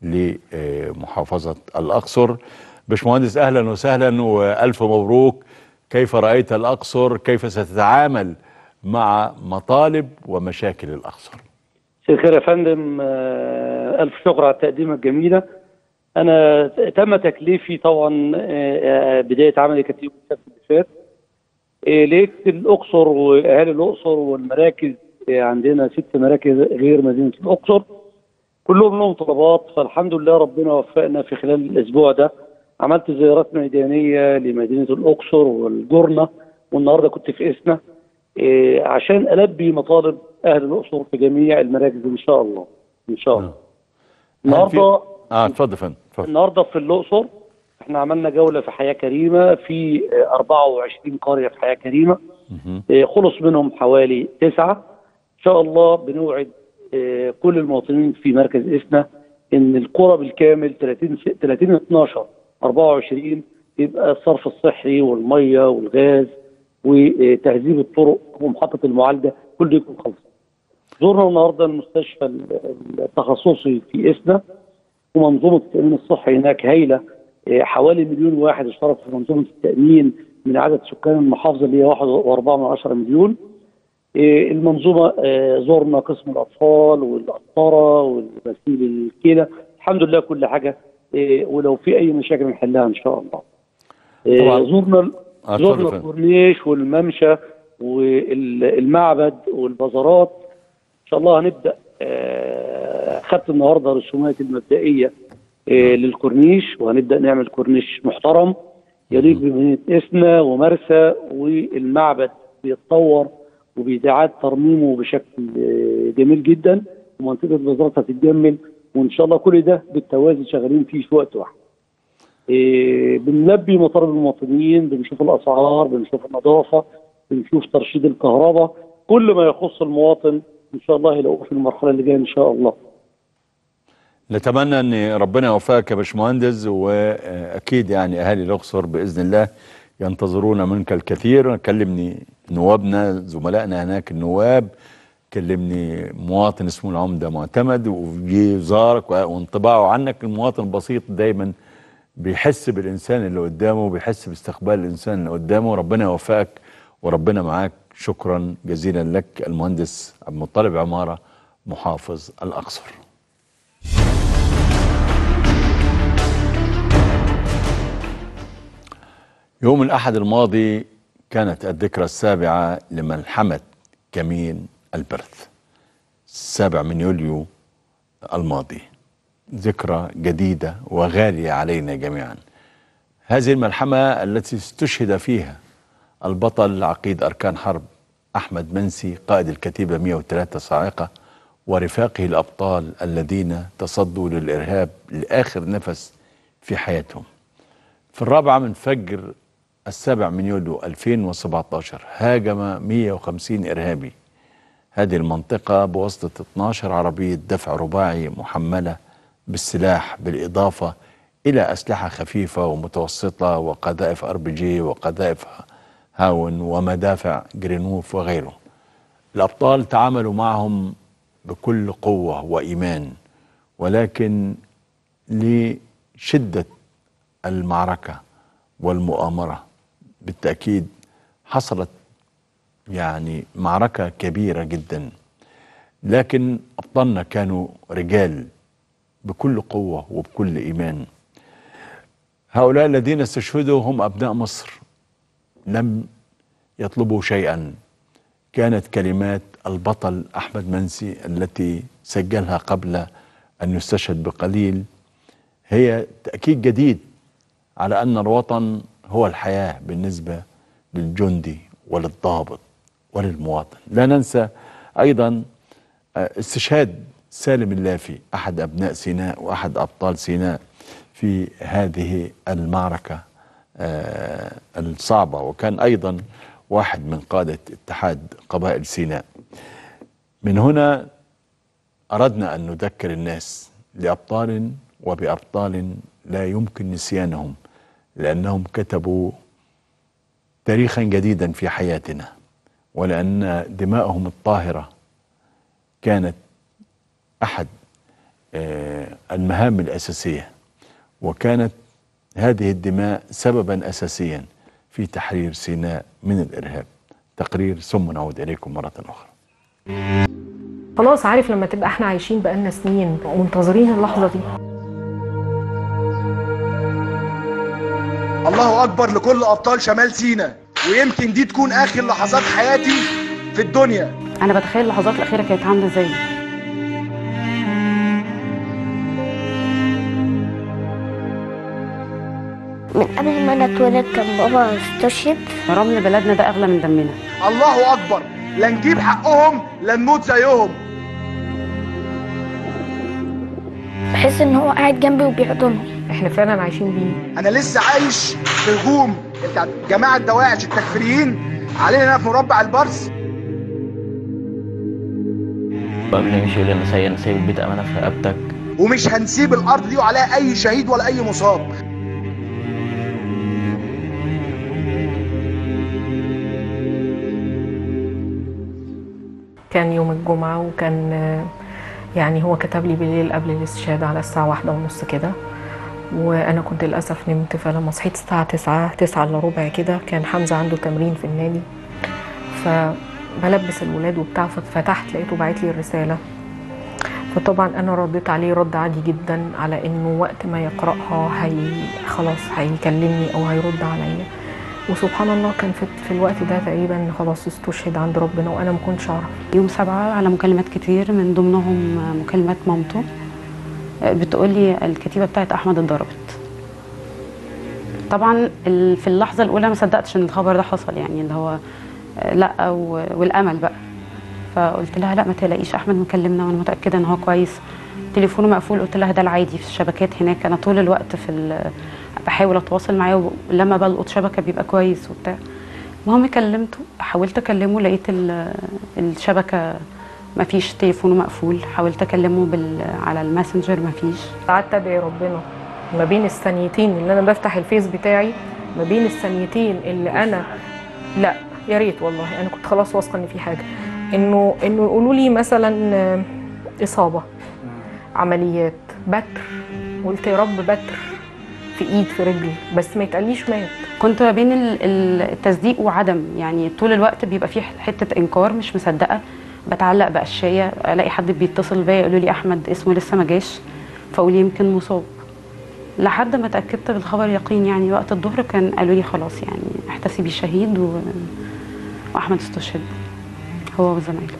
لمحافظه الاقصر باشمهندس اهلا وسهلا والف مبروك كيف رايت الاقصر كيف ستتعامل مع مطالب ومشاكل الاقصر مساء الخير يا فندم ألف شكر على التقديمة الجميلة أنا تم تكليفي طبعا بداية عملي كانت يوم السبت اللي فات لقيت الأقصر وأهالي الأقصر والمراكز عندنا ست مراكز غير مدينة الأقصر كلهم لهم طلبات فالحمد لله ربنا وفقنا في خلال الأسبوع ده عملت زيارات ميدانية لمدينة الأقصر والجرنة والنهارده كنت في إسنا عشان ألبي مطالب اهل الاقصر في جميع المراكز ان شاء الله ان شاء الله النهارده اه اتفضل فندم النهارده في الاقصر احنا عملنا جوله في حياه كريمه في 24 قريه في حياه كريمه اه خلص منهم حوالي تسعه ان شاء الله بنوعد اه كل المواطنين في مركز اسنا ان القرى بالكامل 30 30 12 24 يبقى الصرف الصحي والميه والغاز وتهذيب الطرق ومحطه المعالجه كله يكون خلص زرنا النهارده المستشفى التخصصي في اسنا ومنظومه التامين الصحي هناك هايله حوالي مليون واحد اشترك في منظومه التامين من عدد سكان المحافظه اللي هي 1.4 مليون المنظومه زرنا قسم الاطفال والقسطره والغسيل الكلى الحمد لله كل حاجه ولو في اي مشاكل نحلها ان شاء الله طبعا زرنا زرنا الكورنيش والممشى والمعبد والبازارات ان شاء الله هنبدا خدت النهارده رسومات المبدئيه للكورنيش وهنبدا نعمل كورنيش محترم يليق بمدينه اسنا ومرسى والمعبد بيتطور وبيتعاد ترميمه بشكل جميل جدا ومنطقه البازارات هتتجمل وان شاء الله كل ده بالتوازي شغالين فيه في وقت واحد. إيه بنلبي مطالب المواطنين بنشوف الاسعار بنشوف النظافه بنشوف ترشيد الكهرباء كل ما يخص المواطن ان شاء الله هيلاقوه في المرحله اللي جايه ان شاء الله نتمنى ان ربنا يوفقك يا باشمهندس واكيد يعني اهالي الاقصر باذن الله ينتظرون منك الكثير كلمني نوابنا زملائنا هناك النواب كلمني مواطن اسمه العمده معتمد وجي زارك وانطباعه عنك المواطن البسيط دايما بيحس بالانسان اللي قدامه بيحس باستقبال الانسان اللي قدامه ربنا يوفقك وربنا معاك شكرا جزيلا لك المهندس عبد المطلب عماره محافظ الاقصر يوم الأحد الماضي كانت الذكرى السابعة لملحمة كمين البرث السابع من يوليو الماضي ذكرى جديدة وغالية علينا جميعا هذه الملحمة التي استشهد فيها البطل عقيد أركان حرب أحمد منسي قائد الكتيبة 103 صاعقة ورفاقه الأبطال الذين تصدوا للإرهاب لآخر نفس في حياتهم في الرابعة من فجر السابع من يوليو 2017 هاجم 150 إرهابي هذه المنطقة بواسطة 12 عربية دفع رباعي محملة بالسلاح بالإضافة إلى أسلحة خفيفة ومتوسطة وقذائف أر بي جي وقذائف هاون ومدافع جرينوف وغيره الأبطال تعاملوا معهم بكل قوة وإيمان ولكن لشدة المعركة والمؤامرة بالتأكيد حصلت يعني معركة كبيرة جدا لكن أبطالنا كانوا رجال بكل قوة وبكل إيمان هؤلاء الذين استشهدوا هم أبناء مصر لم يطلبوا شيئا كانت كلمات البطل أحمد منسي التي سجلها قبل أن يستشهد بقليل هي تأكيد جديد على أن الوطن هو الحياة بالنسبة للجندي وللضابط وللمواطن لا ننسى أيضا استشهاد سالم اللافي أحد أبناء سيناء وأحد أبطال سيناء في هذه المعركة الصعبة وكان أيضا واحد من قادة اتحاد قبائل سيناء من هنا أردنا أن نذكر الناس لأبطال وبأبطال لا يمكن نسيانهم لأنهم كتبوا تاريخا جديدا في حياتنا ولأن دماءهم الطاهرة كانت أحد المهام الأساسية وكانت هذه الدماء سببا أساسيا في تحرير سيناء من الإرهاب تقرير ثم نعود إليكم مرة أخرى خلاص عارف لما تبقى احنا عايشين بقالنا سنين ومنتظرين اللحظة دي الله اكبر لكل ابطال شمال سينا ويمكن دي تكون اخر لحظات حياتي في الدنيا انا بتخيل اللحظات الاخيره كانت عامله ازاي من قبل ما انا اتولد كان بابا استشهد رمل بلدنا ده اغلى من دمنا الله اكبر لا نجيب حقهم لا نموت زيهم بحس ان هو قاعد جنبي وبيحضني احنا فعلا عايشين بيه انا لسه عايش في هجوم بتاع جماعه دواعش التكفيريين علينا هنا في مربع البرس قبل ما يمشي يقول لي انا سايب انا سايب البيت امانه في رقبتك ومش هنسيب الارض دي وعليها اي شهيد ولا اي مصاب كان يوم الجمعة وكان يعني هو كتب لي بالليل قبل الاستشهاد على الساعة واحدة ونص كده وأنا كنت للأسف نمت فلما صحيت الساعة تسعة تسعة إلا ربع كده كان حمزة عنده تمرين في النادي فبلبس الولاد وبتاع ففتحت لقيته باعت لي الرسالة فطبعا أنا رديت عليه رد عادي جدا على إنه وقت ما يقرأها هي خلاص هيكلمني أو هيرد عليا وسبحان الله كان في, في الوقت ده تقريبا خلاص استشهد عند ربنا وانا ما كنتش اعرف يوم سبعة على مكالمات كتير من ضمنهم مكالمات مامته بتقول لي الكتيبه بتاعت احمد اتضربت طبعا في اللحظه الاولى ما صدقتش ان الخبر ده حصل يعني اللي هو لا والامل بقى فقلت لها لا ما تقلقيش احمد مكلمنا وانا متاكده ان هو كويس تليفونه مقفول قلت لها ده العادي في الشبكات هناك انا طول الوقت في ال- بحاول اتواصل معاه ولما بلقط شبكه بيبقى كويس وبتاع المهم كلمته حاولت اكلمه لقيت ال- الشبكه مفيش تليفونه مقفول حاولت اكلمه بال... على الماسنجر مفيش قعدت ادعي ربنا ما بين الثانيتين اللي انا بفتح الفيس بتاعي ما بين الثانيتين اللي انا لا يا ريت والله انا كنت خلاص واثقه ان في حاجه انه انه يقولوا لي مثلا آه، اصابه عمليات بتر قلت يا رب بتر في ايد في رجلي بس ما يتقاليش مات كنت ما بين ال- ال- التصديق وعدم يعني طول الوقت بيبقى فيه حته انكار مش مصدقه بتعلق باشياء الاقي حد بيتصل بيا يقولوا لي احمد اسمه لسه ما جاش فاقول يمكن مصاب لحد ما اتاكدت بالخبر يقين يعني وقت الظهر كان قالوا لي خلاص يعني احتسبي شهيد و... واحمد استشهد هو وزمايله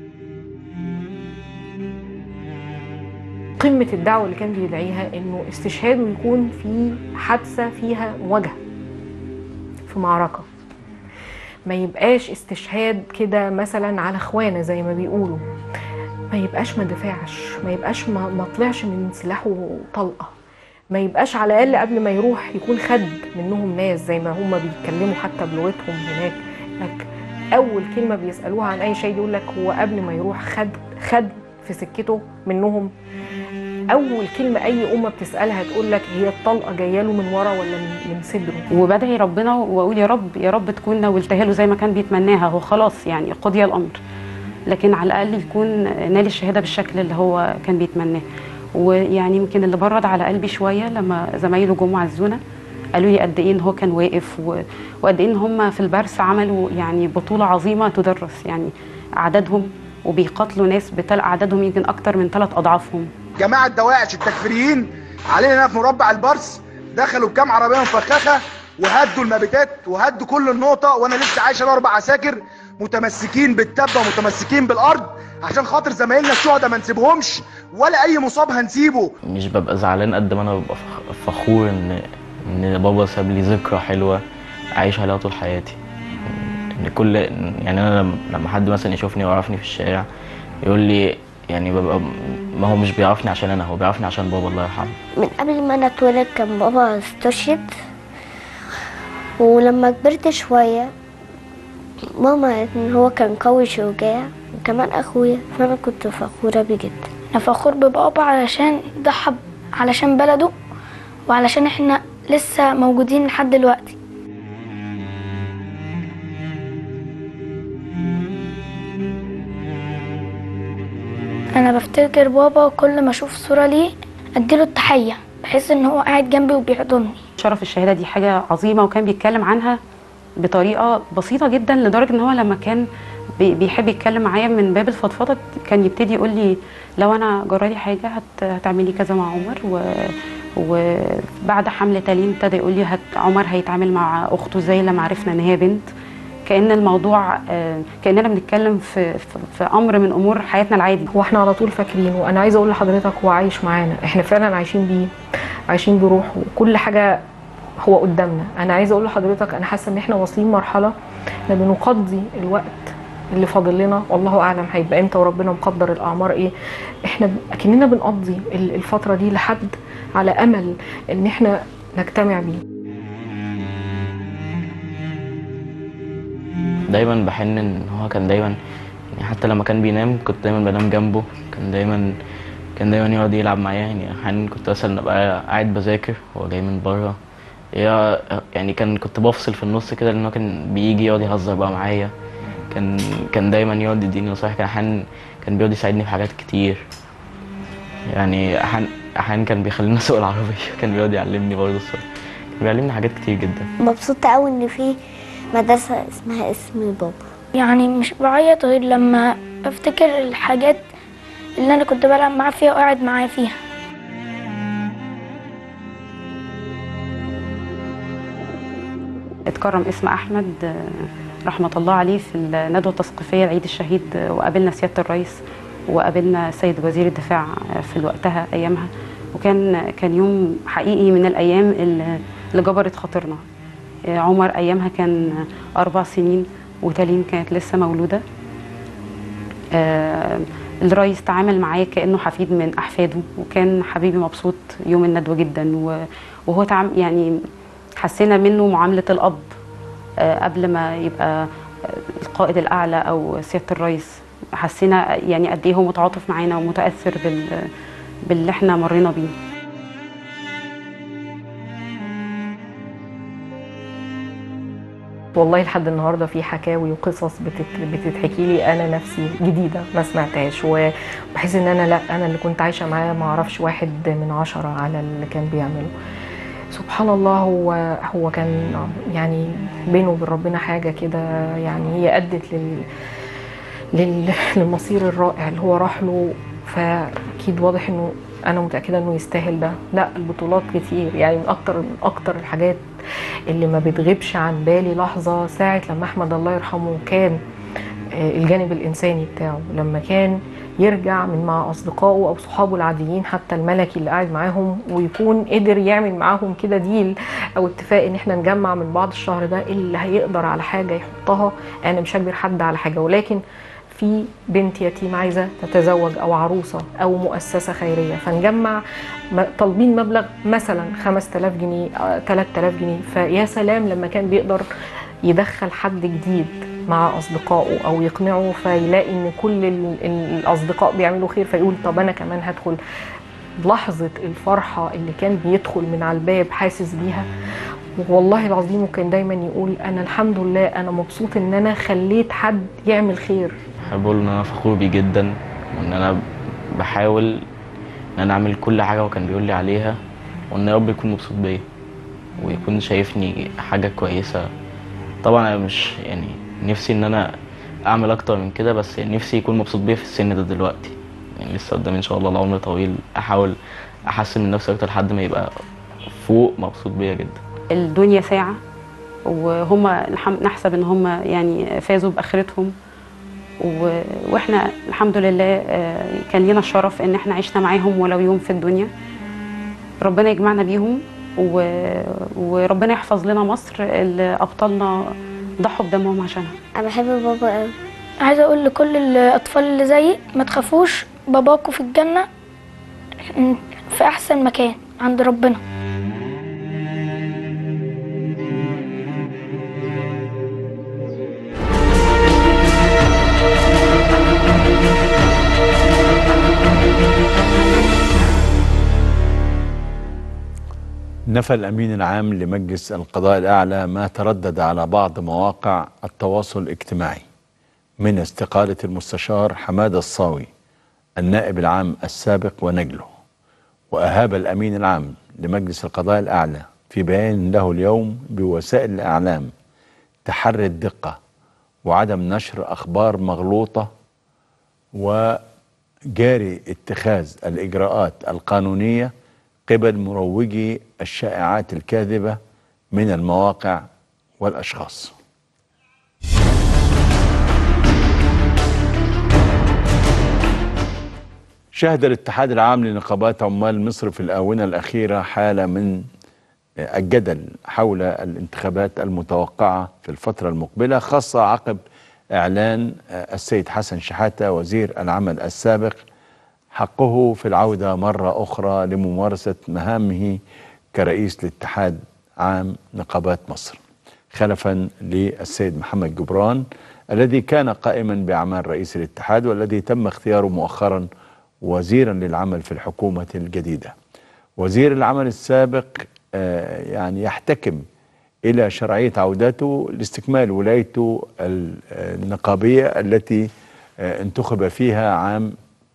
قمة الدعوة اللي كان بيدعيها انه استشهاده يكون في حادثة فيها مواجهة في معركة ما يبقاش استشهاد كده مثلا على اخوانه زي ما بيقولوا ما يبقاش ما دفعش ما يبقاش ما, ما طلعش من سلاحه طلقة ما يبقاش على الاقل قبل ما يروح يكون خد منهم ناس زي ما هم بيتكلموا حتى بلغتهم هناك لك اول كلمه بيسالوها عن اي شيء يقول لك هو قبل ما يروح خد خد في سكته منهم اول كلمه اي امه بتسالها تقول لك هي الطلقه جايه له من ورا ولا من, من صدره وبدعي ربنا واقول يا رب يا رب تكون نولتها له زي ما كان بيتمناها هو خلاص يعني قضي الامر لكن على الاقل يكون نال الشهاده بالشكل اللي هو كان بيتمناه ويعني يمكن اللي برد على قلبي شويه لما زمايله جم عزونا قالوا لي قد ايه ان هو كان واقف و- وقد ايه ان هم في البرس عملوا يعني بطوله عظيمه تدرس يعني عددهم وبيقاتلوا ناس بتل اعدادهم يمكن اكتر من ثلاث اضعافهم جماعه دواعش التكفيريين علينا هنا في مربع البرس دخلوا بكام عربيه مفخخه وهدوا المبيتات وهدوا كل النقطه وانا لسه عايش انا اربع عساكر متمسكين بالتبه ومتمسكين بالارض عشان خاطر زمايلنا الشهداء ما نسيبهمش ولا اي مصاب هنسيبه مش ببقى زعلان قد ما انا ببقى فخ- فخور ان ان بابا ساب لي ذكرى حلوه عايش عليها طول حياتي ان كل يعني انا لما- لما حد مثلا يشوفني ويعرفني في الشارع يقول لي يعني ببقى ما هو مش بيعرفني عشان انا هو بيعرفني عشان بابا الله يرحمه من قبل ما انا اتولد كان بابا استشهد ولما كبرت شوية ماما قالت ان هو كان قوي شجاع وكمان اخويا فانا كنت فخورة بيه جدا انا فخور ببابا علشان ضحى ب- علشان بلده وعلشان احنا لسه موجودين لحد دلوقتي انا بفتكر بابا كل ما اشوف صورة ليه اديله التحية بحس ان هو قاعد جنبي وبيحضني شرف الشهاده دي حاجه عظيمه وكان بيتكلم عنها بطريقه بسيطه جدا لدرجه ان هو لما كان بي- بيحب يتكلم معايا من باب الفضفضه كان يبتدي يقول لي لو انا جرالي حاجه هت هتعملي كذا مع عمر و وبعد حمل تالين ابتدى يقول لي هت عمر هيتعامل مع اخته ازاي لما عرفنا ان هي بنت كان الموضوع آه، كاننا بنتكلم في, في, في امر من امور حياتنا العادي هو احنا على طول فاكرين وانا عايزه اقول لحضرتك هو عايش معانا احنا فعلا عايشين بيه عايشين بروحه وكل حاجه هو قدامنا انا عايزه اقول لحضرتك انا حاسه ان احنا واصلين مرحله احنا بنقضي الوقت اللي فاضل لنا والله اعلم هيبقى امتى وربنا مقدر الاعمار ايه احنا ب- اكننا بنقضي ال- الفتره دي لحد على امل ان احنا نجتمع بيه دايما بحن ان هو كان دايما يعني حتى لما كان بينام كنت دايما بنام جنبه كان دايما كان دايما يقعد يلعب معايا يعني احيانا كنت مثلا ابقى قاعد بذاكر هو جاي من بره يا- يعني كان كنت بفصل في النص كده لان هو كان بيجي يقعد يهزر بقى معايا كان كان دايما يقعد يديني نصايح كان احيانا كان بيقعد يساعدني في حاجات كتير يعني احيانا احيانا كان بيخليني اسوق العربيه كان بيقعد يعلمني برضه السواقه كان بيعلمني حاجات كتير جدا مبسوطة قوي ان في مدرسة اسمها اسم بابا يعني مش بعيط غير لما بفتكر الحاجات اللي انا كنت بلعب معاه فيها وقاعد معاه فيها اتكرم اسم احمد آه، رحمه الله عليه في الندوه التثقيفيه لعيد الشهيد آه، وقابلنا سياده الرئيس وقابلنا السيد وزير الدفاع آه، في وقتها ايامها وكان كان يوم حقيقي من الايام اللي اللي جبرت خاطرنا آه، عمر ايامها كان اربع سنين وتالين كانت لسه مولوده آه، الرئيس تعامل معايا كانه حفيد من احفاده وكان حبيبي مبسوط يوم الندوه جدا و- وهو تعام يعني حسينا منه معامله الاب آه، قبل ما يبقى آه، القائد الاعلى او سياده الرئيس حسينا يعني قد ايه هو متعاطف معانا ومتاثر بال باللي احنا مرينا بيه والله لحد النهارده في حكاوي وقصص بتت... بتتحكي لي انا نفسي جديده ما سمعتهاش وبحس ان انا لا انا اللي كنت عايشه معاه ما اعرفش واحد من عشرة على اللي كان بيعمله سبحان الله هو هو كان يعني بينه وبين ربنا حاجه كده يعني هي ادت لل... لل... للمصير الرائع اللي هو راح له فاكيد واضح انه انا متاكده انه يستاهل ده لا البطولات كتير يعني من اكتر من اكتر الحاجات اللي ما بتغيبش عن بالي لحظه ساعه لما احمد الله يرحمه كان آه، الجانب الانساني بتاعه لما كان يرجع من مع اصدقائه او صحابه العاديين حتى الملكي اللي قاعد معاهم ويكون قدر يعمل معاهم كده ديل او اتفاق ان احنا نجمع من بعض الشهر ده اللي هيقدر على حاجه يحطها انا مش هجبر حد على حاجه ولكن في بنت يتيم عايزه تتزوج او عروسه او مؤسسه خيريه فنجمع م- طالبين مبلغ مثلا 5000 جنيه آه، 3000 جنيه فيا سلام لما كان بيقدر يدخل حد جديد مع اصدقائه او يقنعه فيلاقي ان كل ال- ال- الاصدقاء بيعملوا خير فيقول طب انا كمان هدخل لحظه الفرحه اللي كان بيدخل من على الباب حاسس بيها والله العظيم وكان دايما يقول انا الحمد لله انا مبسوط ان انا خليت حد يعمل خير بحب اقول ان انا فخور بيه جدا وان انا بحاول ان انا اعمل كل حاجه هو كان بيقول لي عليها وان يا رب يكون مبسوط بيا ويكون شايفني حاجه كويسه طبعا انا مش يعني نفسي ان انا اعمل اكتر من كده بس نفسي يكون مبسوط بيا في السن ده دلوقتي يعني لسه قدامي ان شاء الله العمر طويل احاول احسن من نفسي اكتر لحد ما يبقى فوق مبسوط بيا جدا الدنيا ساعة وهم الحم... نحسب ان هم يعني فازوا باخرتهم و... واحنا الحمد لله آه، كان لنا الشرف ان احنا عشنا معاهم ولو يوم في الدنيا ربنا يجمعنا بيهم و... وربنا يحفظ لنا مصر اللي ابطالنا ضحوا بدمهم عشانها انا بحب بابا قوي عايزه اقول لكل الاطفال اللي زيي ما تخافوش باباكوا في الجنه في احسن مكان عند ربنا نفى الأمين العام لمجلس القضاء الأعلى ما تردد على بعض مواقع التواصل الاجتماعي من استقالة المستشار حمادة الصاوي النائب العام السابق ونجله وأهاب الأمين العام لمجلس القضاء الأعلى في بيان له اليوم بوسائل الإعلام تحري الدقة وعدم نشر أخبار مغلوطة وجاري اتخاذ الإجراءات القانونية قبل مروجي الشائعات الكاذبة من المواقع والأشخاص شهد الاتحاد العام لنقابات عمال مصر في الآونة الأخيرة حالة من الجدل حول الانتخابات المتوقعة في الفترة المقبلة خاصة عقب إعلان السيد حسن شحاتة وزير العمل السابق حقه في العودة مرة أخرى لممارسة مهامه كرئيس لاتحاد عام نقابات مصر خلفا للسيد محمد جبران الذي كان قائما بأعمال رئيس الاتحاد والذي تم اختياره مؤخرا وزيرا للعمل في الحكومة الجديدة وزير العمل السابق آه، يعني يحتكم إلى شرعية عودته لاستكمال ولايته ال- النقابية التي آه، انتخب فيها عام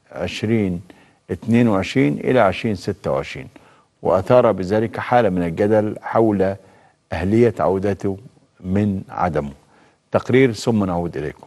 2022 إلى 2026 وأثار بذلك حالة من الجدل حول أهلية عودته من عدمه تقرير ثم نعود إليكم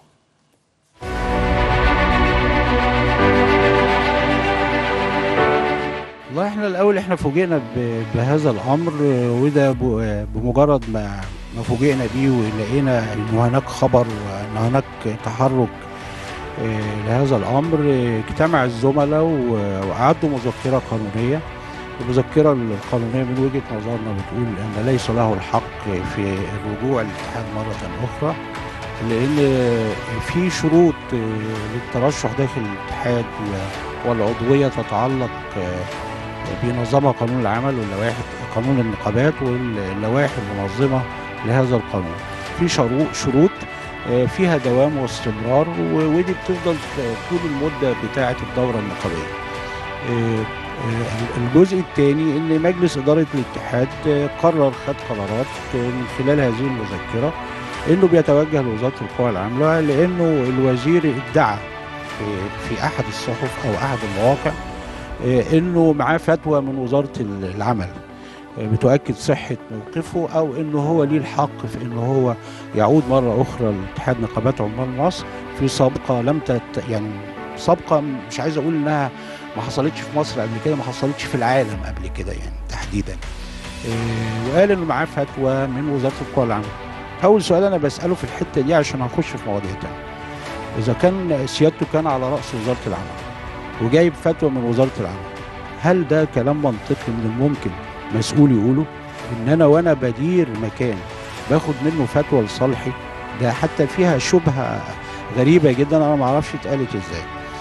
والله احنا الاول احنا فوجئنا ب- بهذا الامر آه، وده ب- بمجرد ما ما فوجئنا بيه ولقينا ان هناك خبر وان هناك تحرك آه، لهذا الامر آه، اجتمع الزملاء و- واعدوا مذكره قانونيه المذكره القانونيه من وجهه نظرنا بتقول ان ليس له الحق في الرجوع للاتحاد مره اخرى لان في شروط للترشح داخل الاتحاد و- والعضويه تتعلق بنظامها قانون العمل واللوائح قانون النقابات واللوائح المنظمه لهذا القانون في شروط شروط آه، فيها دوام واستمرار و- ودي بتفضل طول المده بتاعه الدوره النقابيه آه، آه، الجزء الثاني ان مجلس اداره الاتحاد آه، قرر خد قرارات آه، من خلال هذه المذكره انه بيتوجه لوزاره القوى العامله لانه الوزير ادعى في- في احد الصحف او احد المواقع آه، انه معاه فتوى من وزاره العمل آه، بتؤكد صحه موقفه او انه هو ليه الحق في انه هو يعود مره اخرى لاتحاد نقابات عمال مصر في سابقه لم تت يعني سابقه مش عايز اقول انها ما حصلتش في مصر قبل كده ما حصلتش في العالم قبل كده يعني تحديدا آه، وقال انه معاه فتوى من وزاره القوى العامله اول سؤال انا بساله في الحته دي عشان هنخش في مواضيع تانية اذا كان سيادته كان على راس وزاره العمل وجايب فتوى من وزاره العمل هل ده كلام منطقي من الممكن مسؤول يقوله ان انا وانا بدير مكان باخد منه فتوى لصالحي ده حتى فيها شبهه غريبه جدا انا ما اعرفش اتقالت ازاي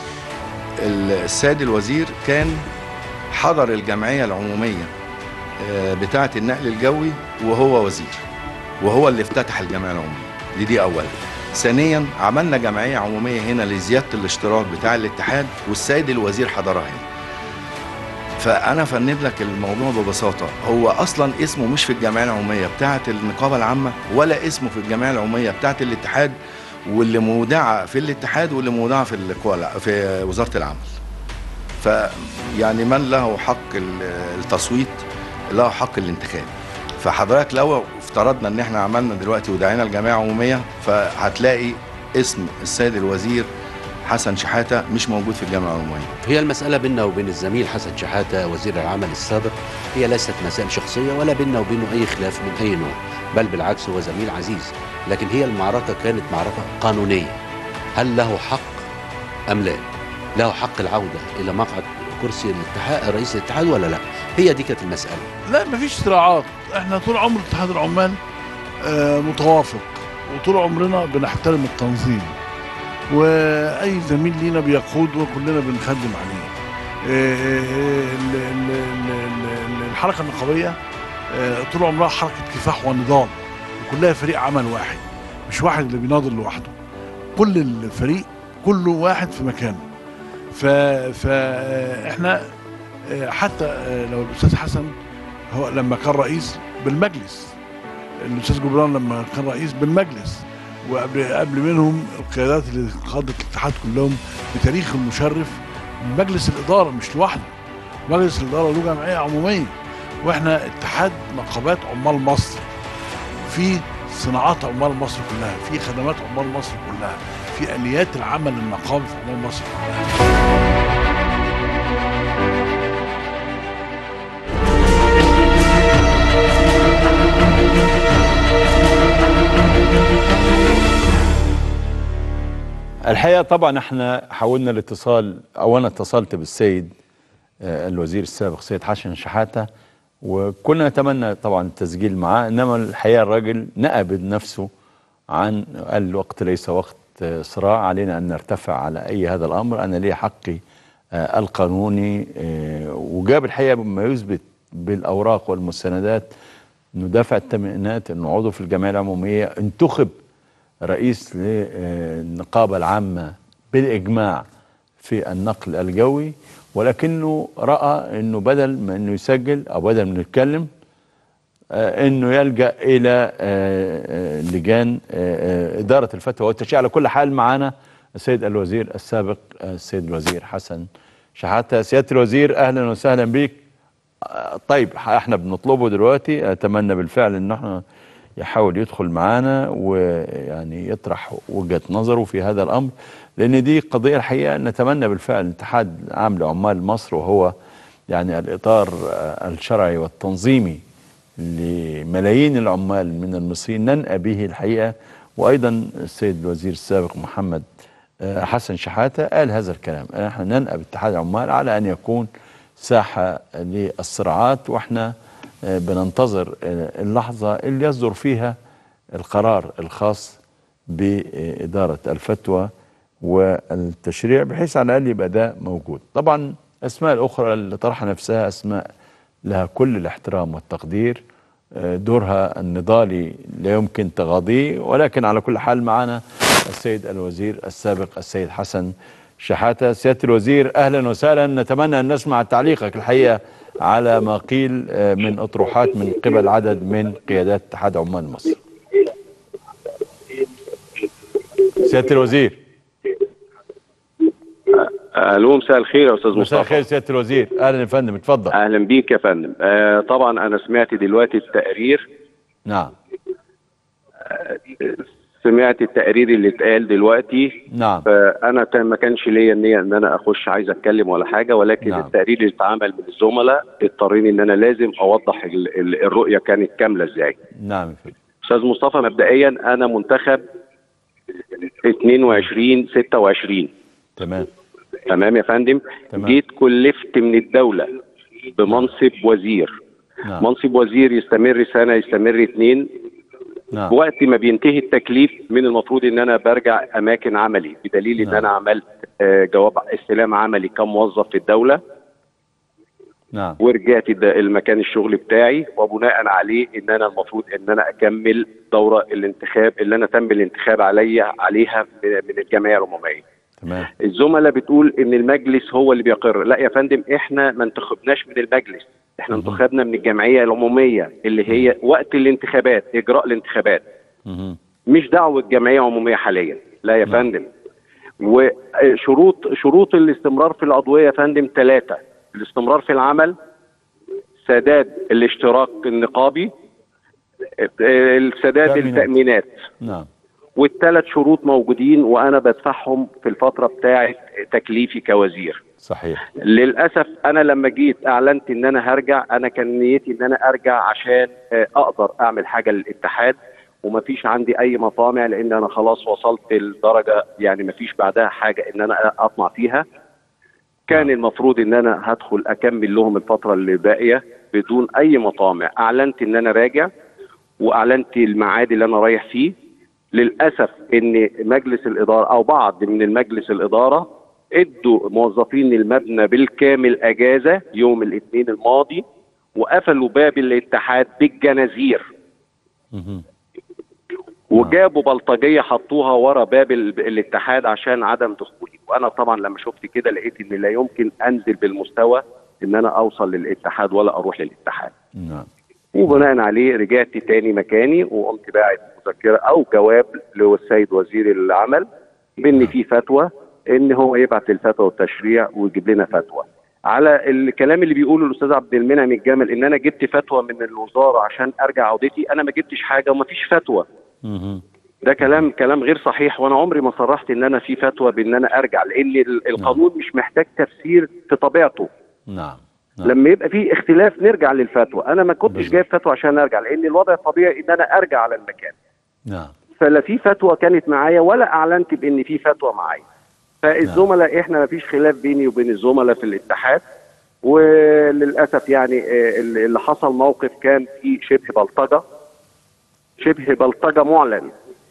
السيد الوزير كان حضر الجمعية العمومية آه، بتاعة النقل الجوي وهو وزير وهو اللي افتتح الجمعية العمومية دي دي أولا ثانيا عملنا جمعية عمومية هنا لزيادة الاشتراك بتاع الاتحاد والسيد الوزير حضرها هنا فأنا فند لك الموضوع ببساطة هو أصلا اسمه مش في الجمعية العمومية بتاعة النقابة العامة ولا اسمه في الجمعية العمومية بتاعة الاتحاد واللي مودعة في الاتحاد واللي مودعة في القوى الع- في وزارة العمل فيعني من له حق ال- التصويت له حق الانتخاب فحضرتك لو افترضنا ان احنا عملنا دلوقتي ودعينا الجمعيه عموميه فهتلاقي اسم السيد الوزير حسن شحاته مش موجود في الجامعه العموميه هي المسألة بيننا وبين الزميل حسن شحاتة وزير العمل السابق هي ليست مسائل شخصية ولا بيننا وبينه أي خلاف من أي نوع بل بالعكس هو زميل عزيز لكن هي المعركة كانت معركة قانونية هل له حق أم لا له حق العودة إلى مقعد كرسي الاتحاد رئيس الاتحاد ولا لا هي دي كانت المسألة لا مفيش صراعات احنا طول عمر اتحاد العمال آه، متوافق وطول عمرنا بنحترم التنظيم واي زميل لينا بيقود وكلنا بنخدم عليه آه، آه، ال- ال- ال- ال- الحركه النقابيه آه، طول عمرها حركه كفاح ونضال وكلها فريق عمل واحد مش واحد اللي بيناضل لوحده كل الفريق كله واحد في مكانه ف فاحنا آه، حتى آه، لو الاستاذ حسن هو لما كان رئيس بالمجلس الاستاذ جبران لما كان رئيس بالمجلس وقبل قبل منهم القيادات اللي قادت الاتحاد كلهم بتاريخ المشرف مجلس الاداره مش لوحده مجلس الاداره له جمعيه عموميه واحنا اتحاد نقابات عمال مصر في صناعات عمال مصر كلها في خدمات عمال مصر كلها في اليات العمل النقابي في عمال مصر كلها الحقيقه طبعا احنا حاولنا الاتصال او انا اتصلت بالسيد آه، الوزير السابق سيد حسن شحاته وكنا نتمنى طبعا التسجيل معاه انما الحقيقه الراجل نأب نفسه عن قال الوقت ليس وقت آه، صراع علينا ان نرتفع على اي هذا الامر انا لي حقي آه، القانوني آه، وجاب الحقيقه بما يثبت بالاوراق والمستندات انه دافع التمئينات انه عضو في الجمعيه العموميه انتخب رئيس للنقابة العامة بالإجماع في النقل الجوي ولكنه رأى أنه بدل ما أنه يسجل أو بدل ما يتكلم آه، أنه يلجأ إلى آه، آه، لجان آه، آه، إدارة الفتوى والتشريع على كل حال معنا السيد الوزير السابق آه، السيد الوزير حسن شحاتة سيادة الوزير أهلا وسهلا بك آه، طيب احنا بنطلبه دلوقتي اتمنى بالفعل ان احنا يحاول يدخل معانا ويعني يطرح وجهة نظره في هذا الامر لان دي قضية الحقيقة نتمنى بالفعل الاتحاد العام لعمال مصر وهو يعني الاطار آه، الشرعي والتنظيمي لملايين العمال من المصريين ننأى به الحقيقة وايضا السيد الوزير السابق محمد آه، حسن شحاتة قال هذا الكلام احنا ننأى باتحاد العمال على ان يكون ساحة للصراعات واحنا آه، بننتظر آه، اللحظة اللي يصدر فيها القرار الخاص بإدارة الفتوى والتشريع بحيث على الأقل يبقى ده موجود طبعا الأسماء الأخرى اللي طرح نفسها أسماء لها كل الاحترام والتقدير آه، دورها النضالي لا يمكن تغاضيه ولكن على كل حال معنا السيد الوزير السابق السيد حسن شحاتة سيادة الوزير أهلا وسهلا نتمنى أن نسمع تعليقك الحقيقة على ما قيل آه، من أطروحات من قبل عدد من قيادات اتحاد عمال مصر سيادة الوزير الو مساء الخير يا استاذ مصطفى مساء الخير سيادة الوزير أهلا يا فندم اتفضل اهلا بيك يا فندم آه طبعا انا سمعت دلوقتي التقرير نعم سمعت التقرير اللي اتقال دلوقتي نعم فانا كان ما كانش ليا النيه ان انا اخش عايز اتكلم ولا حاجه ولكن نعم. نعم. التقرير اللي اتعمل من الزملاء اضطريني ان انا لازم اوضح ال- ال- الرؤيه كانت كامله ازاي نعم يا فندم استاذ مصطفى مبدئيا انا منتخب 22 26 تمام تمام يا فندم تمام. جيت كلفت من الدوله بمنصب وزير نعم منصب وزير يستمر سنه يستمر اتنين نعم وقت ما بينتهي التكليف من المفروض ان انا برجع اماكن عملي بدليل ان نعم. انا عملت آه، جواب استلام عملي كموظف في الدوله نعم ورجعت الد- المكان الشغل بتاعي وبناء عليه ان انا المفروض ان انا اكمل دوره الانتخاب اللي انا تم الانتخاب عليا عليها من من الجمعيه العموميه. تمام الزملاء بتقول ان المجلس هو اللي بيقر، لا يا فندم احنا ما انتخبناش من المجلس، احنا انتخبنا من الجمعيه العموميه اللي هي وقت الانتخابات اجراء الانتخابات. مهم. مش دعوه جمعيه عموميه حاليا لا يا فندم وشروط شروط الاستمرار في العضويه يا فندم ثلاثه الاستمرار في العمل سداد الاشتراك النقابي السداد تأمينات. التامينات نعم والثلاث شروط موجودين وانا بدفعهم في الفتره بتاعه تكليفي كوزير صحيح للاسف انا لما جيت اعلنت ان انا هرجع انا كان نيتي ان انا ارجع عشان آه، اقدر اعمل حاجه للاتحاد ومفيش عندي اي مطامع لان انا خلاص وصلت لدرجه يعني مفيش بعدها حاجه ان انا اطمع فيها كان المفروض ان انا هدخل اكمل لهم الفتره اللي باقيه بدون اي مطامع اعلنت ان انا راجع واعلنت الميعاد اللي انا رايح فيه للاسف ان مجلس الاداره او بعض من المجلس الاداره ادوا موظفين المبنى بالكامل اجازه يوم الاثنين الماضي وقفلوا باب الاتحاد بالجنازير مهم. وجابوا بلطجيه حطوها ورا باب ال- الاتحاد عشان عدم دخولي وانا طبعا لما شفت كده لقيت ان لا يمكن انزل بالمستوى ان انا اوصل للاتحاد ولا اروح للاتحاد نعم وبناء عليه رجعت تاني مكاني وقمت باعت مذكره او جواب للسيد وزير العمل بان في فتوى ان هو يبعت الفتوى والتشريع ويجيب لنا فتوى على الكلام اللي بيقوله الاستاذ عبد المنعم الجمل ان انا جبت فتوى من الوزاره عشان ارجع عودتي انا ما جبتش حاجه ومفيش فتوى مهم. ده كلام كلام غير صحيح وانا عمري ما صرحت ان انا في فتوى بان انا ارجع لان ال- القانون مش محتاج تفسير في طبيعته نعم لما يبقى في اختلاف نرجع للفتوى انا ما كنتش جايب فتوى عشان ارجع لان الوضع الطبيعي ان انا ارجع على المكان نعم فلا في فتوى كانت معايا ولا اعلنت بان في فتوى معايا فالزملاء احنا ما فيش خلاف بيني وبين الزملاء في الاتحاد وللاسف يعني آه، اللي اللي حصل موقف كان فيه شبه بلطجه شبه بلطجه معلن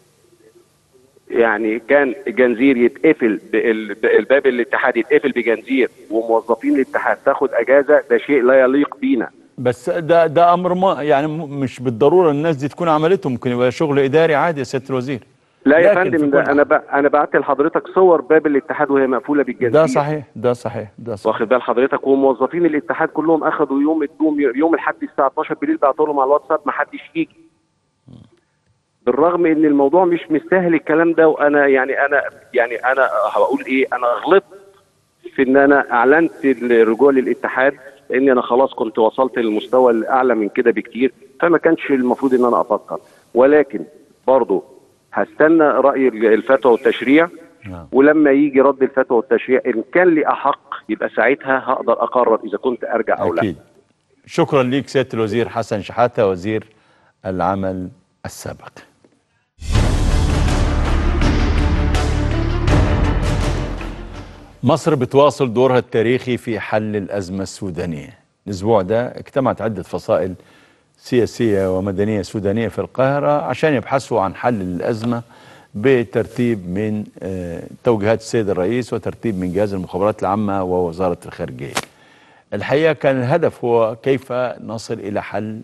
يعني كان جنزير يتقفل بال- الباب الاتحاد يتقفل بجنزير وموظفين الاتحاد تاخد اجازه ده شيء لا يليق بينا بس ده ده امر ما يعني م- مش بالضروره الناس دي تكون عملته ممكن يبقى شغل اداري عادي يا سياده الوزير لا يا لكن في فندم كل ده انا ب... انا بعت لحضرتك صور باب الاتحاد وهي مقفوله بالجنزير ده صحيح ده صحيح ده صحيح واخد بال حضرتك وموظفين الاتحاد كلهم اخذوا يوم الدوم يوم الاحد الساعه 12 بالليل بعتوا لهم على الواتساب ما حدش يجي بالرغم ان الموضوع مش مستاهل الكلام ده وانا يعني انا يعني انا هقول ايه انا غلطت في ان انا اعلنت الرجوع للاتحاد لان انا خلاص كنت وصلت للمستوى الاعلى من كده بكتير فما كانش المفروض ان انا افكر ولكن برضه هستنى راي الفتوى والتشريع نعم. ولما يجي رد الفتوى والتشريع ان كان لي احق يبقى ساعتها هقدر اقرر اذا كنت ارجع او لا اكيد شكرا ليك سياده الوزير حسن شحاته وزير العمل السابق مصر بتواصل دورها التاريخي في حل الأزمة السودانية الأسبوع ده اجتمعت عدة فصائل سياسية ومدنية سودانية في القاهرة عشان يبحثوا عن حل الأزمة بترتيب من آه، توجيهات السيد الرئيس وترتيب من جهاز المخابرات العامة ووزارة الخارجية الحقيقة كان الهدف هو كيف نصل إلى حل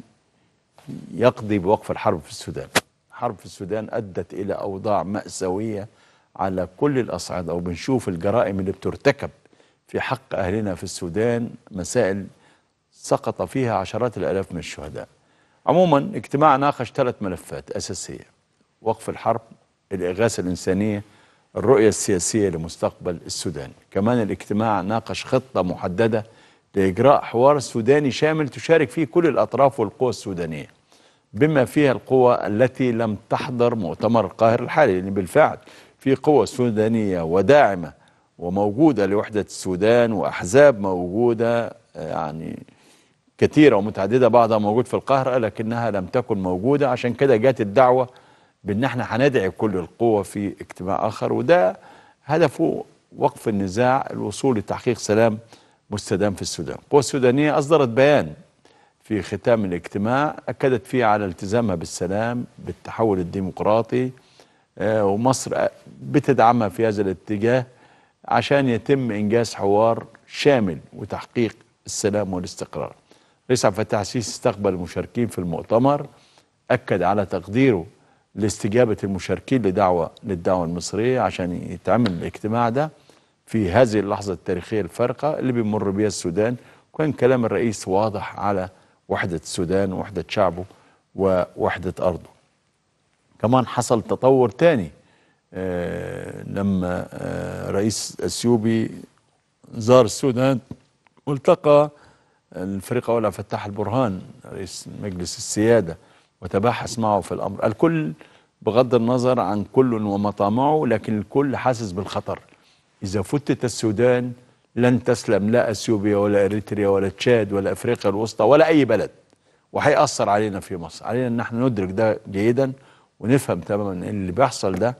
يقضي بوقف الحرب في السودان الحرب في السودان أدت إلى أوضاع مأساوية على كل الأصعدة وبنشوف الجرائم اللي بترتكب في حق أهلنا في السودان مسائل سقط فيها عشرات الآلاف من الشهداء عموما اجتماع ناقش ثلاث ملفات أساسية وقف الحرب الإغاثة الإنسانية الرؤية السياسية لمستقبل السودان كمان الاجتماع ناقش خطة محددة لإجراء حوار سوداني شامل تشارك فيه كل الأطراف والقوى السودانية بما فيها القوى التي لم تحضر مؤتمر القاهرة الحالي لأن بالفعل في قوى سودانية وداعمة وموجودة لوحدة السودان وأحزاب موجودة آه، يعني كثيرة ومتعددة بعضها موجود في القاهرة لكنها لم تكن موجودة عشان كده جات الدعوة بأن احنا هندعي كل القوى في اجتماع آخر وده هدفه وقف النزاع الوصول لتحقيق سلام مستدام في السودان القوى السودانية أصدرت بيان في ختام الاجتماع أكدت فيه على التزامها بالسلام بالتحول الديمقراطي آه، ومصر بتدعمها في هذا الاتجاه عشان يتم إنجاز حوار شامل وتحقيق السلام والاستقرار رئيس عبد الفتاح السيسي استقبل المشاركين في المؤتمر أكد على تقديره لاستجابة المشاركين لدعوة للدعوة المصرية عشان يتعمل الاجتماع ده في هذه اللحظة التاريخية الفارقة اللي بيمر بها السودان كان كلام الرئيس واضح على وحدة السودان ووحدة شعبه ووحدة أرضه كمان حصل تطور تاني آه لما آه رئيس اثيوبي زار السودان والتقى الفريق اول عبد الفتاح البرهان رئيس مجلس السياده وتباحث معه في الامر الكل بغض النظر عن كل ومطامعه لكن الكل حاسس بالخطر اذا فتت السودان لن تسلم لا اثيوبيا ولا اريتريا ولا تشاد ولا افريقيا الوسطى ولا اي بلد وهيأثر علينا في مصر علينا ان احنا ندرك ده جيدا ونفهم تماما ان اللي بيحصل ده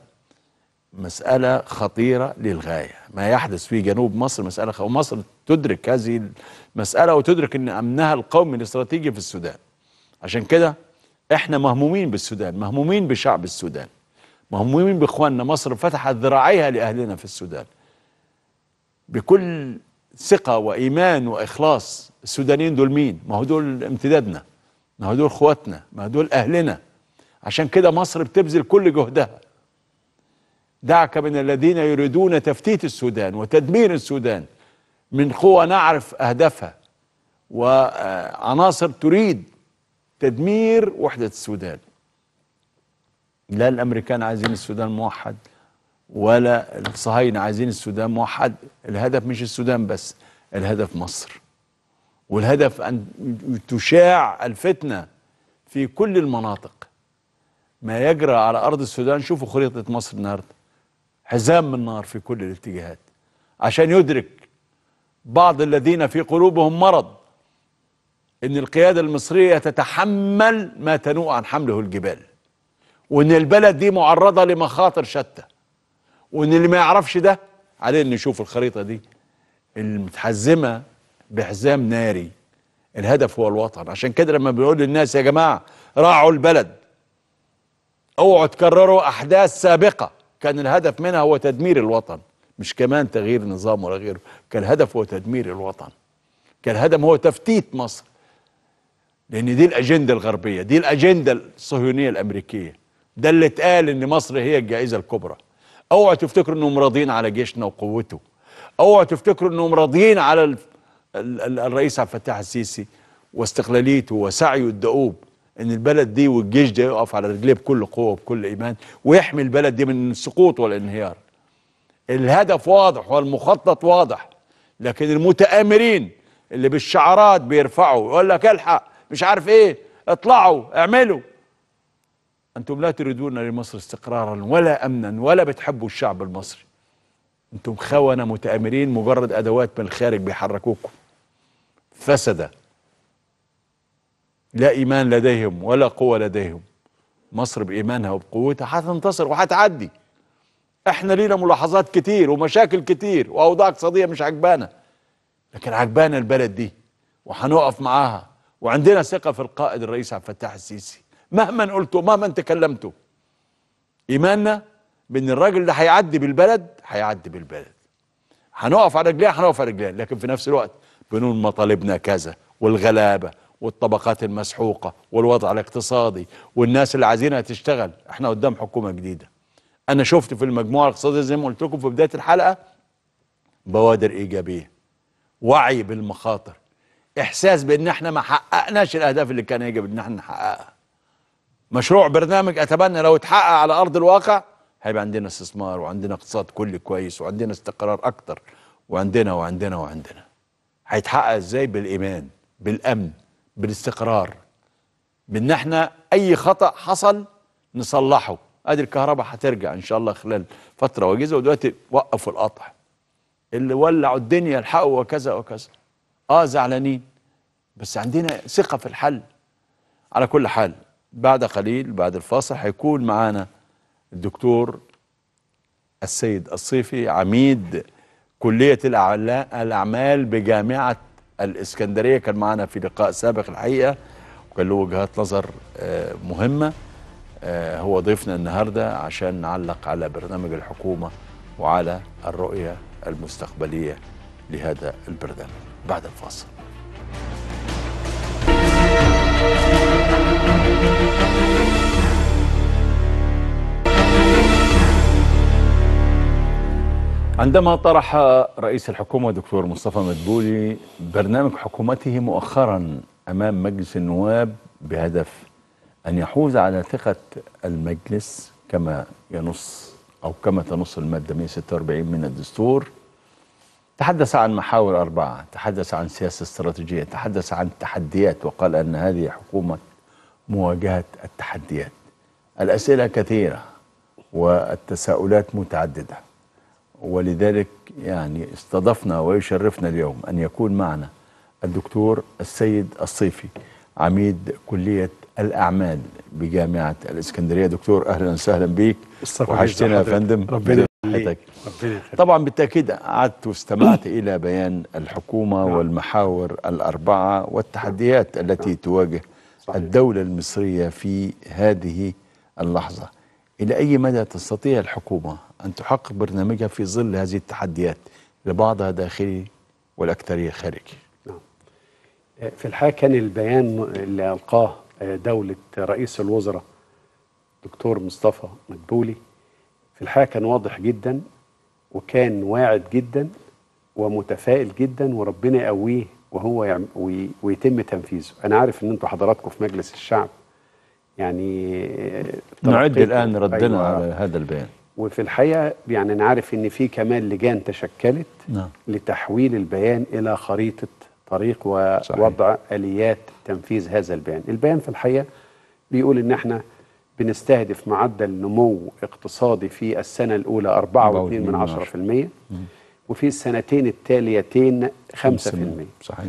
مسألة خطيرة للغاية ما يحدث في جنوب مصر مسألة خ... ومصر تدرك هذه المسألة وتدرك ان امنها القومي الاستراتيجي في السودان عشان كده احنا مهمومين بالسودان مهمومين بشعب السودان مهمومين باخواننا مصر فتحت ذراعيها لاهلنا في السودان بكل ثقة وإيمان وإخلاص السودانيين دول مين؟ ما هو دول امتدادنا ما هو دول اخواتنا ما هو دول أهلنا عشان كده مصر بتبذل كل جهدها دعك من الذين يريدون تفتيت السودان وتدمير السودان من قوى نعرف أهدافها وعناصر تريد تدمير وحدة السودان لا الأمريكان عايزين السودان موحد ولا الصهاينة عايزين السودان موحد الهدف مش السودان بس الهدف مصر والهدف أن تشاع الفتنة في كل المناطق ما يجرى على أرض السودان شوفوا خريطة مصر النهاردة حزام من نار في كل الاتجاهات عشان يدرك بعض الذين في قلوبهم مرض ان القيادة المصرية تتحمل ما تنوء عن حمله الجبال وان البلد دي معرضة لمخاطر شتى وان اللي ما يعرفش ده عليه ان يشوف الخريطة دي المتحزمة بحزام ناري الهدف هو الوطن عشان كده لما بنقول للناس يا جماعة راعوا البلد اوعوا تكرروا احداث سابقة كان الهدف منها هو تدمير الوطن مش كمان تغيير نظام ولا غيره كان الهدف هو تدمير الوطن كان الهدف هو تفتيت مصر لان دي الاجنده الغربيه دي الاجنده الصهيونيه الامريكيه ده اللي اتقال ان مصر هي الجائزه الكبرى اوعوا تفتكروا انهم راضيين على جيشنا وقوته اوعوا تفتكروا انهم راضيين على ال ال ال الرئيس عبد الفتاح السيسي واستقلاليته وسعيه الدؤوب ان البلد دي والجيش ده يقف على رجليه بكل قوه وبكل ايمان ويحمي البلد دي من السقوط والانهيار الهدف واضح والمخطط واضح لكن المتآمرين اللي بالشعارات بيرفعوا يقول لك الحق مش عارف ايه اطلعوا اعملوا انتم لا تريدون لمصر استقرارا ولا امنا ولا بتحبوا الشعب المصري انتم خونة متآمرين مجرد ادوات من الخارج بيحركوكم فسد لا ايمان لديهم ولا قوة لديهم مصر بايمانها وبقوتها هتنتصر وهتعدي احنا لينا ملاحظات كتير ومشاكل كتير واوضاع اقتصاديه مش عجبانا لكن عجبانا البلد دي وهنقف معاها وعندنا ثقه في القائد الرئيس عبد الفتاح السيسي مهما قلتوا مهما تكلمتوا ايماننا بان الراجل ده هيعدي بالبلد هيعدي بالبلد هنقف على رجلينا هنقف على رجلينا لكن في نفس الوقت بنقول مطالبنا كذا والغلابه والطبقات المسحوقه والوضع الاقتصادي والناس اللي عايزينها تشتغل احنا قدام حكومه جديده انا شفت في المجموعه الاقتصاديه زي ما قلت لكم في بدايه الحلقه بوادر ايجابيه وعي بالمخاطر احساس بان احنا ما حققناش الاهداف اللي كان يجب ان احنا نحققها مشروع برنامج اتمنى لو اتحقق على ارض الواقع هيبقى عندنا استثمار وعندنا اقتصاد كلي كويس وعندنا استقرار اكتر وعندنا وعندنا وعندنا هيتحقق ازاي بالايمان بالامن بالاستقرار بان احنا اي خطا حصل نصلحه ادي الكهرباء هترجع ان شاء الله خلال فتره وجيزه ودلوقتي وقفوا القطع اللي ولعوا الدنيا الحقوا وكذا وكذا اه زعلانين بس عندنا ثقه في الحل على كل حال بعد قليل بعد الفاصل هيكون معانا الدكتور السيد الصيفي عميد كلية الأعلا- الأعمال بجامعة الإسكندرية كان معنا في لقاء سابق الحقيقة وكان له وجهات نظر آه، مهمة آه، هو ضيفنا النهاردة عشان نعلق على برنامج الحكومة وعلى الرؤية المستقبلية لهذا البرنامج بعد الفاصل عندما طرح رئيس الحكومة دكتور مصطفى مدبولي برنامج حكومته مؤخرا أمام مجلس النواب بهدف أن يحوز على ثقة المجلس كما ينص أو كما تنص المادة 146 من الدستور تحدث عن محاور أربعة تحدث عن سياسة استراتيجية تحدث عن تحديات وقال أن هذه حكومة مواجهة التحديات الأسئلة كثيرة والتساؤلات متعددة ولذلك يعني استضفنا ويشرفنا اليوم أن يكون معنا الدكتور السيد الصيفي عميد كلية الأعمال بجامعة الإسكندرية دكتور أهلا وسهلا بيك مصطفى وحشتنا يا حضرتك. فندم ربنا حضرتك. يخليك. ربنا يخليك. طبعا بالتأكيد قعدت واستمعت إلى بيان الحكومة والمحاور الأربعة والتحديات التي تواجه الدولة المصرية في هذه اللحظة إلى أي مدى تستطيع الحكومة أن تحقق برنامجها في ظل هذه التحديات لبعضها داخلي والأكثرية خارجي في الحقيقه كان البيان اللي القاه دوله رئيس الوزراء دكتور مصطفى مدبولي في الحقيقه كان واضح جدا وكان واعد جدا ومتفائل جدا وربنا يقويه وهو يعم وي- ويتم تنفيذه انا عارف ان انتوا حضراتكم في مجلس الشعب يعني نعد تلقيتوا- الآن ردنا أيوة. على هذا البيان وفي الحقيقه يعني انا عارف ان في كمان لجان تشكلت نعم لتحويل البيان الى خريطه طريق ووضع اليات تنفيذ هذا البيان. البيان في الحقيقه بيقول ان احنا بنستهدف معدل نمو اقتصادي في السنه الاولى 4.2 من 10% وفي السنتين التاليتين 5%. صحيح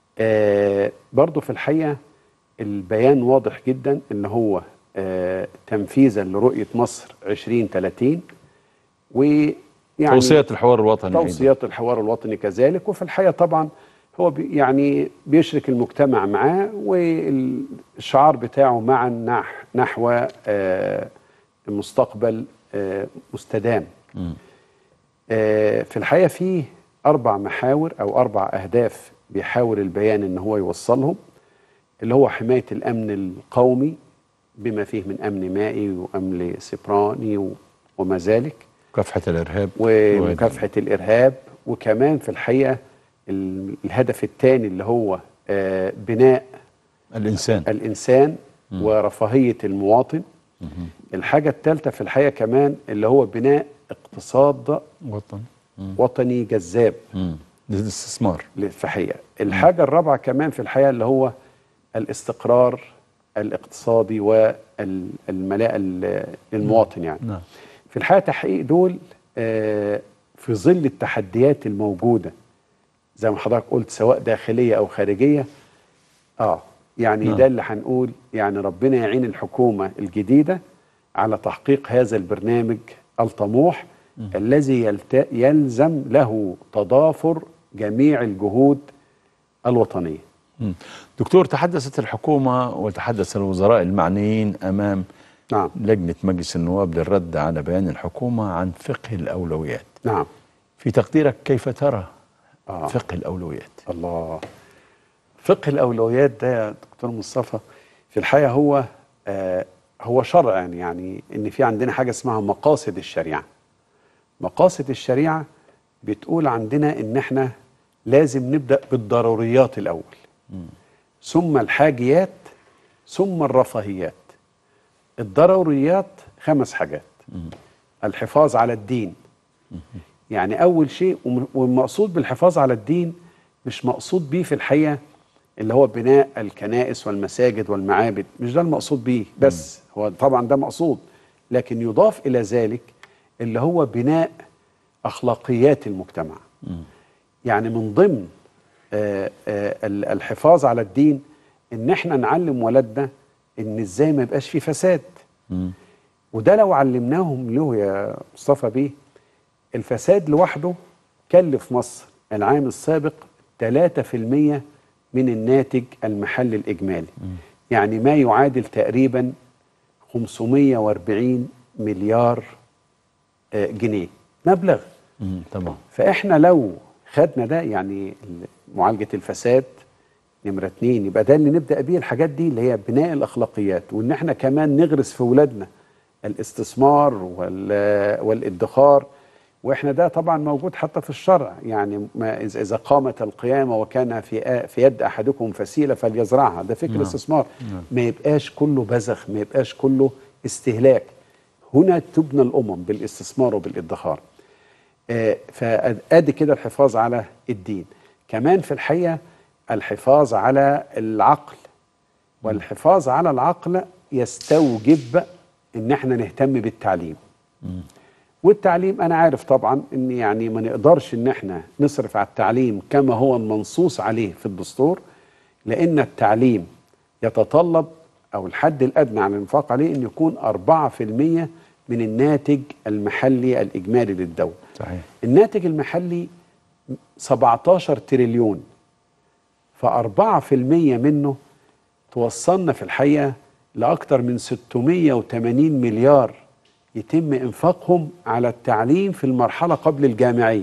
آه برضو في الحقيقه البيان واضح جدا ان هو آه تنفيذا لرؤيه مصر 2030 ويعني توصية الحوار الوطني أيضاً. توصيات الحوار الوطني كذلك وفي الحقيقه طبعا هو بي يعني بيشرك المجتمع معاه والشعار بتاعه معا نح نحو آه مستقبل آه مستدام مم. آه، في الحقيقه في اربع محاور او اربع اهداف بيحاول البيان ان هو يوصلهم اللي هو حمايه الامن القومي بما فيه من امن مائي وامن سيبراني و- وما ذلك مكافحة الإرهاب ومكافحه الارهاب وكمان في الحقيقه ال- الهدف الثاني اللي هو آه، بناء الإنسان الانسان مم. ورفاهيه المواطن الحاجه الثالثه في الحقيقه كمان اللي هو بناء اقتصاد وطن وطني جذاب للاستثمار في الحقيقه الحاجه الرابعه كمان في الحقيقه اللي هو الاستقرار الاقتصادي والملاءه للمواطن يعني نعم في الحقيقه تحقيق دول آه، في ظل التحديات الموجوده زي ما حضرتك قلت سواء داخليه او خارجيه اه يعني نعم. ده اللي هنقول يعني ربنا يعين الحكومه الجديده على تحقيق هذا البرنامج الطموح الذي يلت... يلزم له تضافر جميع الجهود الوطنيه مم. دكتور تحدثت الحكومة وتحدث الوزراء المعنيين أمام نعم لجنة مجلس النواب للرد على بيان الحكومة عن فقه الأولويات نعم في تقديرك كيف ترى آه. فقه الأولويات الله فقه الأولويات ده يا دكتور مصطفى في الحقيقة هو آه هو شرع يعني, يعني إن في عندنا حاجة اسمها مقاصد الشريعة مقاصد الشريعة بتقول عندنا إن إحنا لازم نبدأ بالضروريات الأول ثم الحاجيات ثم الرفاهيات الضروريات خمس حاجات الحفاظ على الدين يعني أول شيء وم- والمقصود بالحفاظ على الدين مش مقصود بيه في الحقيقة اللي هو بناء الكنائس والمساجد والمعابد مش ده المقصود بيه بس هو طبعا ده مقصود لكن يضاف إلى ذلك اللي هو بناء أخلاقيات المجتمع يعني من ضمن آه، آه، ال- الحفاظ على الدين ان احنا نعلم ولادنا ان ازاي ما يبقاش في فساد وده لو علمناهم له يا مصطفى بيه الفساد لوحده كلف مصر العام السابق 3% من الناتج المحلي الإجمالي يعني ما يعادل تقريبا 540 مليار آه، جنيه مبلغ طبعا فاحنا لو خدنا ده يعني معالجه الفساد نمره اتنين يبقى ده اللي نبدا بيه الحاجات دي اللي هي بناء الاخلاقيات وان احنا كمان نغرس في اولادنا الاستثمار وال- والادخار واحنا ده طبعا موجود حتى في الشرع يعني ما إذا إذا قامت القيامه وكان في آ- في يد احدكم فسيله فليزرعها ده فكر نعم. استثمار نعم. ما يبقاش كله بذخ ما يبقاش كله استهلاك هنا تبنى الامم بالاستثمار وبالادخار آه، فادي كده الحفاظ على الدين كمان في الحقيقه الحفاظ على العقل والحفاظ على العقل يستوجب ان احنا نهتم بالتعليم والتعليم انا عارف طبعا ان يعني ما نقدرش ان احنا نصرف على التعليم كما هو المنصوص عليه في الدستور لان التعليم يتطلب او الحد الادنى على الانفاق عليه ان يكون 4% من الناتج المحلي الاجمالي للدوله صحيح الناتج المحلي 17 تريليون ف4% منه توصلنا في الحقيقه لاكثر من 680 مليار يتم انفاقهم على التعليم في المرحله قبل الجامعيه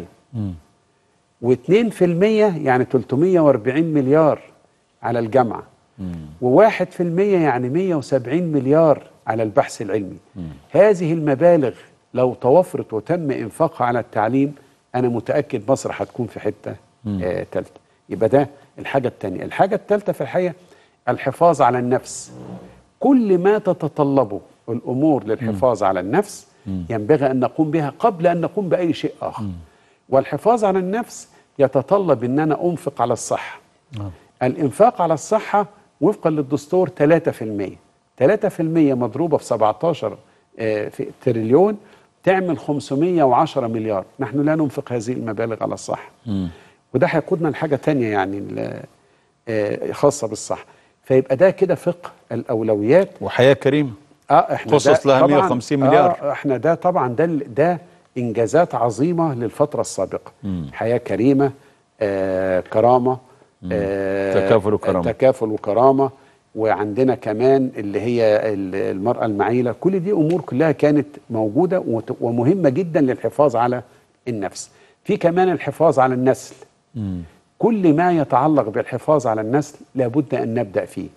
و2% يعني 340 مليار على الجامعه وواحد في المية يعني 170 مليار على البحث العلمي هذه المبالغ لو توفرت وتم إنفاقها على التعليم أنا متأكد مصر هتكون في حتة آه تالتة يبقى ده الحاجة التانية الحاجة التالتة في الحقيقة الحفاظ على النفس كل ما تتطلبه الأمور للحفاظ على النفس ينبغي أن نقوم بها قبل أن نقوم بأي شيء آخر والحفاظ على النفس يتطلب أن أنا أنفق على الصحة الإنفاق على الصحة وفقا للدستور 3% 3% مضروبة في 17 آه، في تريليون تعمل 510 مليار نحن لا ننفق هذه المبالغ على الصحة وده هيقودنا لحاجة تانية يعني ال- آه، خاصة بالصحة فيبقى ده كده فقه الأولويات وحياة كريمة اه احنا خصص ده لها طبعاً- 150 مليار. آه احنا ده طبعا ده ال- ده انجازات عظيمه للفتره السابقه حياه كريمه آه كرامه آه تكافل وكرامة. تكافل وكرامه وعندنا كمان اللي هي ال- المراه المعيله كل دي امور كلها كانت موجوده وت- ومهمه جدا للحفاظ على النفس في كمان الحفاظ على النسل كل ما يتعلق بالحفاظ على النسل لابد ان نبدا فيه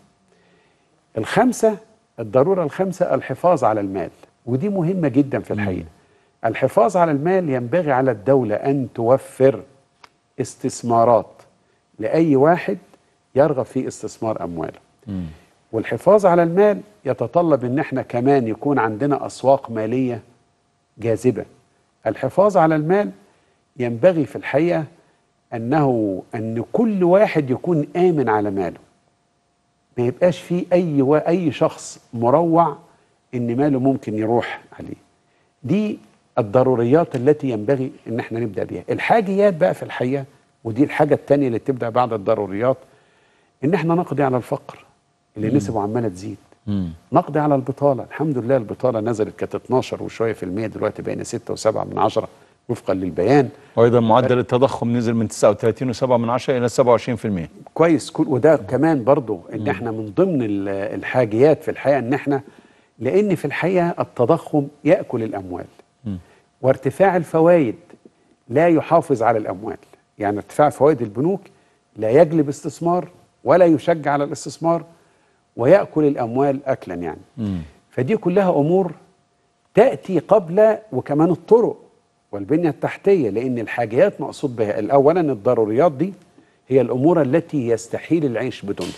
الخمسة الضرورة الخامسة الحفاظ على المال ودي مهمة جدا في الحقيقة الحفاظ على المال ينبغي على الدولة أن توفر استثمارات لأي واحد يرغب في استثمار أمواله والحفاظ على المال يتطلب ان احنا كمان يكون عندنا اسواق ماليه جاذبه الحفاظ على المال ينبغي في الحقيقه انه ان كل واحد يكون امن على ماله ما يبقاش فيه اي و... اي شخص مروع ان ماله ممكن يروح عليه دي الضروريات التي ينبغي ان احنا نبدا بيها الحاجيات بقى في الحقيقه ودي الحاجه الثانيه اللي تبدا بعد الضروريات ان احنا نقضي على الفقر اللي مم. نسبه عماله تزيد نقضي على البطاله الحمد لله البطاله نزلت كانت 12 وشويه في المية دلوقتي بقينا 6 و7 من عشرة وفقا للبيان وايضا معدل التضخم نزل من 39.7 من عشرة الى 27% كويس كل وده كمان برضو ان احنا من ضمن ال- الحاجيات في الحياه ان احنا لان في الحقيقه التضخم ياكل الاموال مم. وارتفاع الفوائد لا يحافظ على الاموال يعني ارتفاع فوائد البنوك لا يجلب استثمار ولا يشجع على الاستثمار وياكل الاموال اكلا يعني مم. فدي كلها امور تاتي قبل وكمان الطرق والبنيه التحتيه لان الحاجيات مقصود بها اولا الضروريات دي هي الامور التي يستحيل العيش بدونها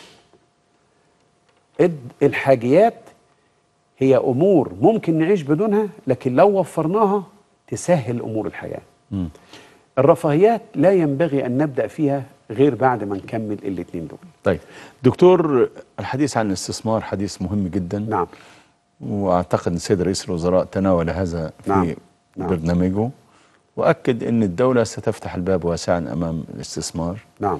الد- الحاجيات هي امور ممكن نعيش بدونها لكن لو وفرناها تسهل امور الحياه مم. الرفاهيات لا ينبغي ان نبدا فيها غير بعد ما نكمل الاثنين دول طيب دكتور الحديث عن الاستثمار حديث مهم جدا نعم واعتقد ان السيد رئيس الوزراء تناول هذا في نعم. نعم. برنامجه واكد ان الدوله ستفتح الباب واسعا امام الاستثمار نعم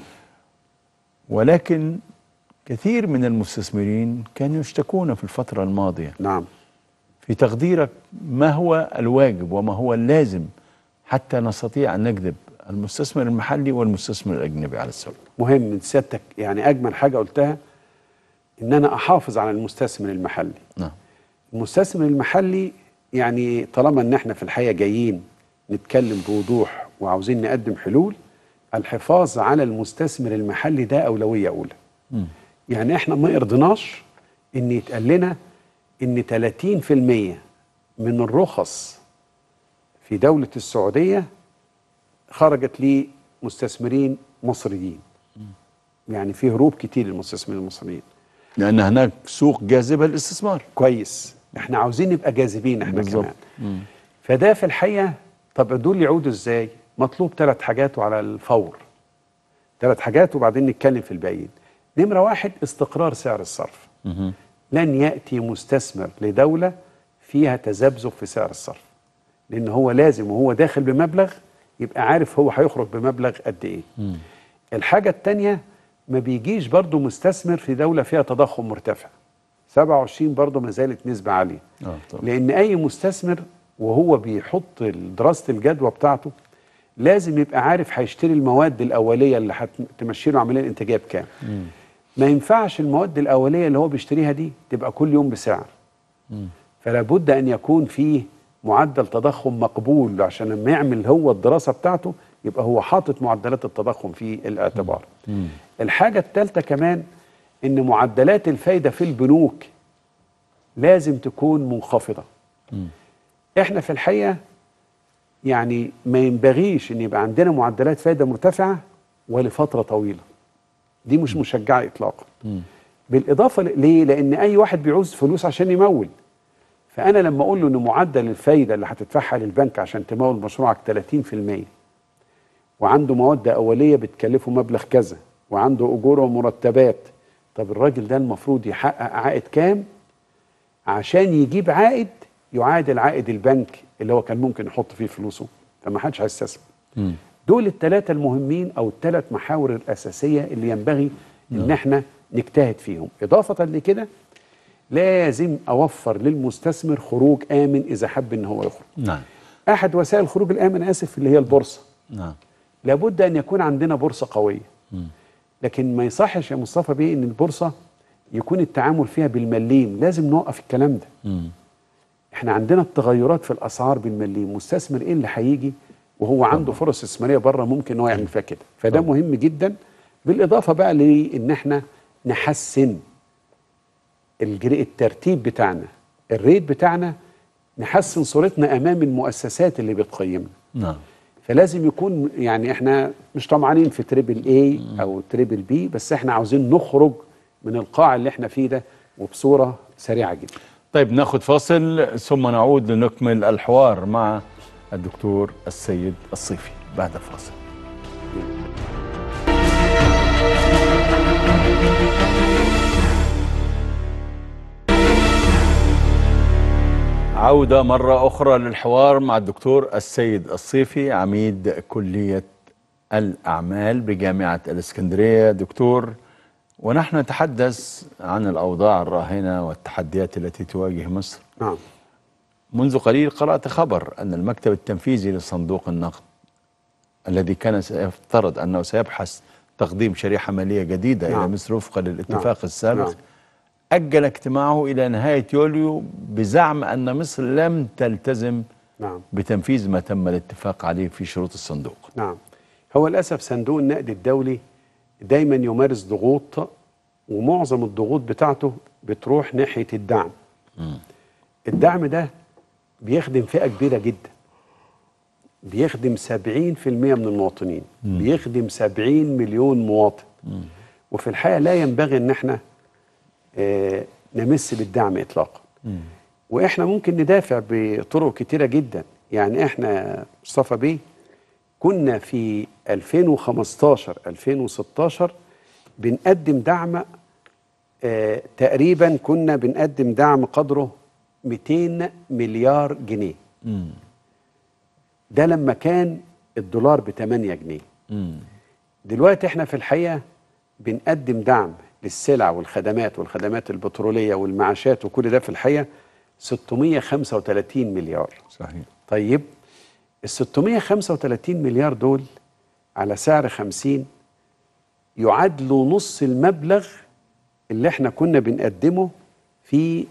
ولكن كثير من المستثمرين كانوا يشتكون في الفتره الماضيه نعم في تقديرك ما هو الواجب وما هو اللازم حتى نستطيع ان نجذب المستثمر المحلي والمستثمر الاجنبي على السوق مهم من سيادتك يعني اجمل حاجه قلتها ان انا احافظ على المستثمر المحلي نعم المستثمر المحلي يعني طالما ان احنا في الحقيقه جايين نتكلم بوضوح وعاوزين نقدم حلول الحفاظ على المستثمر المحلي ده اولويه اولى مم. يعني احنا ما يرضناش ان يتقال لنا ان 30% من الرخص في دولة السعودية خرجت لمستثمرين مصريين يعني في هروب كتير للمستثمرين المصريين لان هناك سوق جاذبه للاستثمار كويس احنا عاوزين نبقى جاذبين احنا بالظبط. كمان مم. فده في الحقيقة طب دول يعودوا ازاي مطلوب ثلاث حاجات وعلى الفور ثلاث حاجات وبعدين نتكلم في الباقيين نمرة واحد استقرار سعر الصرف مهم. لن يأتي مستثمر لدولة فيها تذبذب في سعر الصرف لأن هو لازم وهو داخل بمبلغ يبقى عارف هو هيخرج بمبلغ قد إيه مم. الحاجة التانية ما بيجيش برضو مستثمر في دولة فيها تضخم مرتفع 27 برضو ما زالت نسبة عالية اه طبعا لأن أي مستثمر وهو بيحط دراسة الجدوى بتاعته لازم يبقى عارف هيشتري المواد الأولية اللي هتمشي له العملية الإنتاجية بكام مم. ما ينفعش المواد الأولية اللي هو بيشتريها دي تبقى كل يوم بسعر مم. فلا بد أن يكون فيه معدل تضخم مقبول عشان لما يعمل هو الدراسة بتاعته يبقى هو حاطط معدلات التضخم في الاعتبار مم. الحاجة الثالثة كمان إن معدلات الفايدة في البنوك لازم تكون منخفضة مم. احنا في الحقيقة يعني ما ينبغيش ان يبقى عندنا معدلات فايدة مرتفعة ولفترة طويلة دي مش مشجعة اطلاقا مم. بالاضافة ل- ليه لان اي واحد بيعوز فلوس عشان يمول فانا لما اقول له ان معدل الفايدة اللي هتدفعها للبنك عشان تمول مشروعك 30% وعنده مواد اولية بتكلفه مبلغ كذا وعنده اجور ومرتبات طب الراجل ده المفروض يحقق عائد كام عشان يجيب عائد يعادل عائد البنك اللي هو كان ممكن يحط فيه فلوسه فما حدش هيستثمر مم. دول الثلاثة المهمين أو الثلاث محاور الأساسية اللي ينبغي إن احنا نجتهد فيهم إضافة لكده لازم أوفر للمستثمر خروج آمن إذا حب إن هو يخرج نعم أحد وسائل الخروج الآمن آسف اللي هي البورصة نعم لابد أن يكون عندنا بورصة قوية مم. لكن ما يصحش يا مصطفى بيه إن البورصة يكون التعامل فيها بالمليم لازم نوقف الكلام ده مم. احنا عندنا التغيرات في الاسعار بالمليم مستثمر ايه اللي هيجي وهو عنده فرص استثماريه بره ممكن ان هو يعمل فيها كده فده مهم جدا بالاضافه بقى لان احنا نحسن الجري الترتيب بتاعنا الريت بتاعنا نحسن صورتنا امام المؤسسات اللي بتقيمنا نعم فلازم يكون يعني احنا مش طمعانين في تريبل اي او تريبل بي بس احنا عاوزين نخرج من القاع اللي احنا فيه ده وبصوره سريعه جدا طيب ناخد فاصل ثم نعود لنكمل الحوار مع الدكتور السيد الصيفي بعد الفاصل عودة مرة أخرى للحوار مع الدكتور السيد الصيفي عميد كلية الأعمال بجامعة الإسكندرية دكتور ونحن نتحدث عن الأوضاع الراهنة والتحديات التي تواجه مصر نعم منذ قليل قرأت خبر أن المكتب التنفيذي لصندوق النقد الذي كان سيفترض أنه سيبحث تقديم شريحة مالية جديدة نعم. إلى مصر وفقا للاتفاق نعم. السابق نعم. أجل اجتماعه إلى نهاية يوليو بزعم أن مصر لم تلتزم نعم بتنفيذ ما تم الاتفاق عليه في شروط الصندوق نعم هو للأسف صندوق النقد الدولي دايما يمارس ضغوط ومعظم الضغوط بتاعته بتروح ناحية الدعم الدعم ده بيخدم فئة كبيرة جدا بيخدم 70% من المواطنين بيخدم 70 مليون مواطن وفي الحقيقة لا ينبغي ان احنا آه، نمس بالدعم اطلاقا واحنا ممكن ندافع بطرق كتيرة جدا يعني احنا مصطفى بيه كنا في 2015 2016 بنقدم دعم آه تقريبا كنا بنقدم دعم قدره 200 مليار جنيه ده لما كان الدولار ب 8 جنيه دلوقتي احنا في الحقيقه بنقدم دعم للسلع والخدمات والخدمات البتروليه والمعاشات وكل ده في الحقيقه 635 مليار صحيح طيب ال 635 مليار دول على سعر 50 يعادلوا نص المبلغ اللي احنا كنا بنقدمه في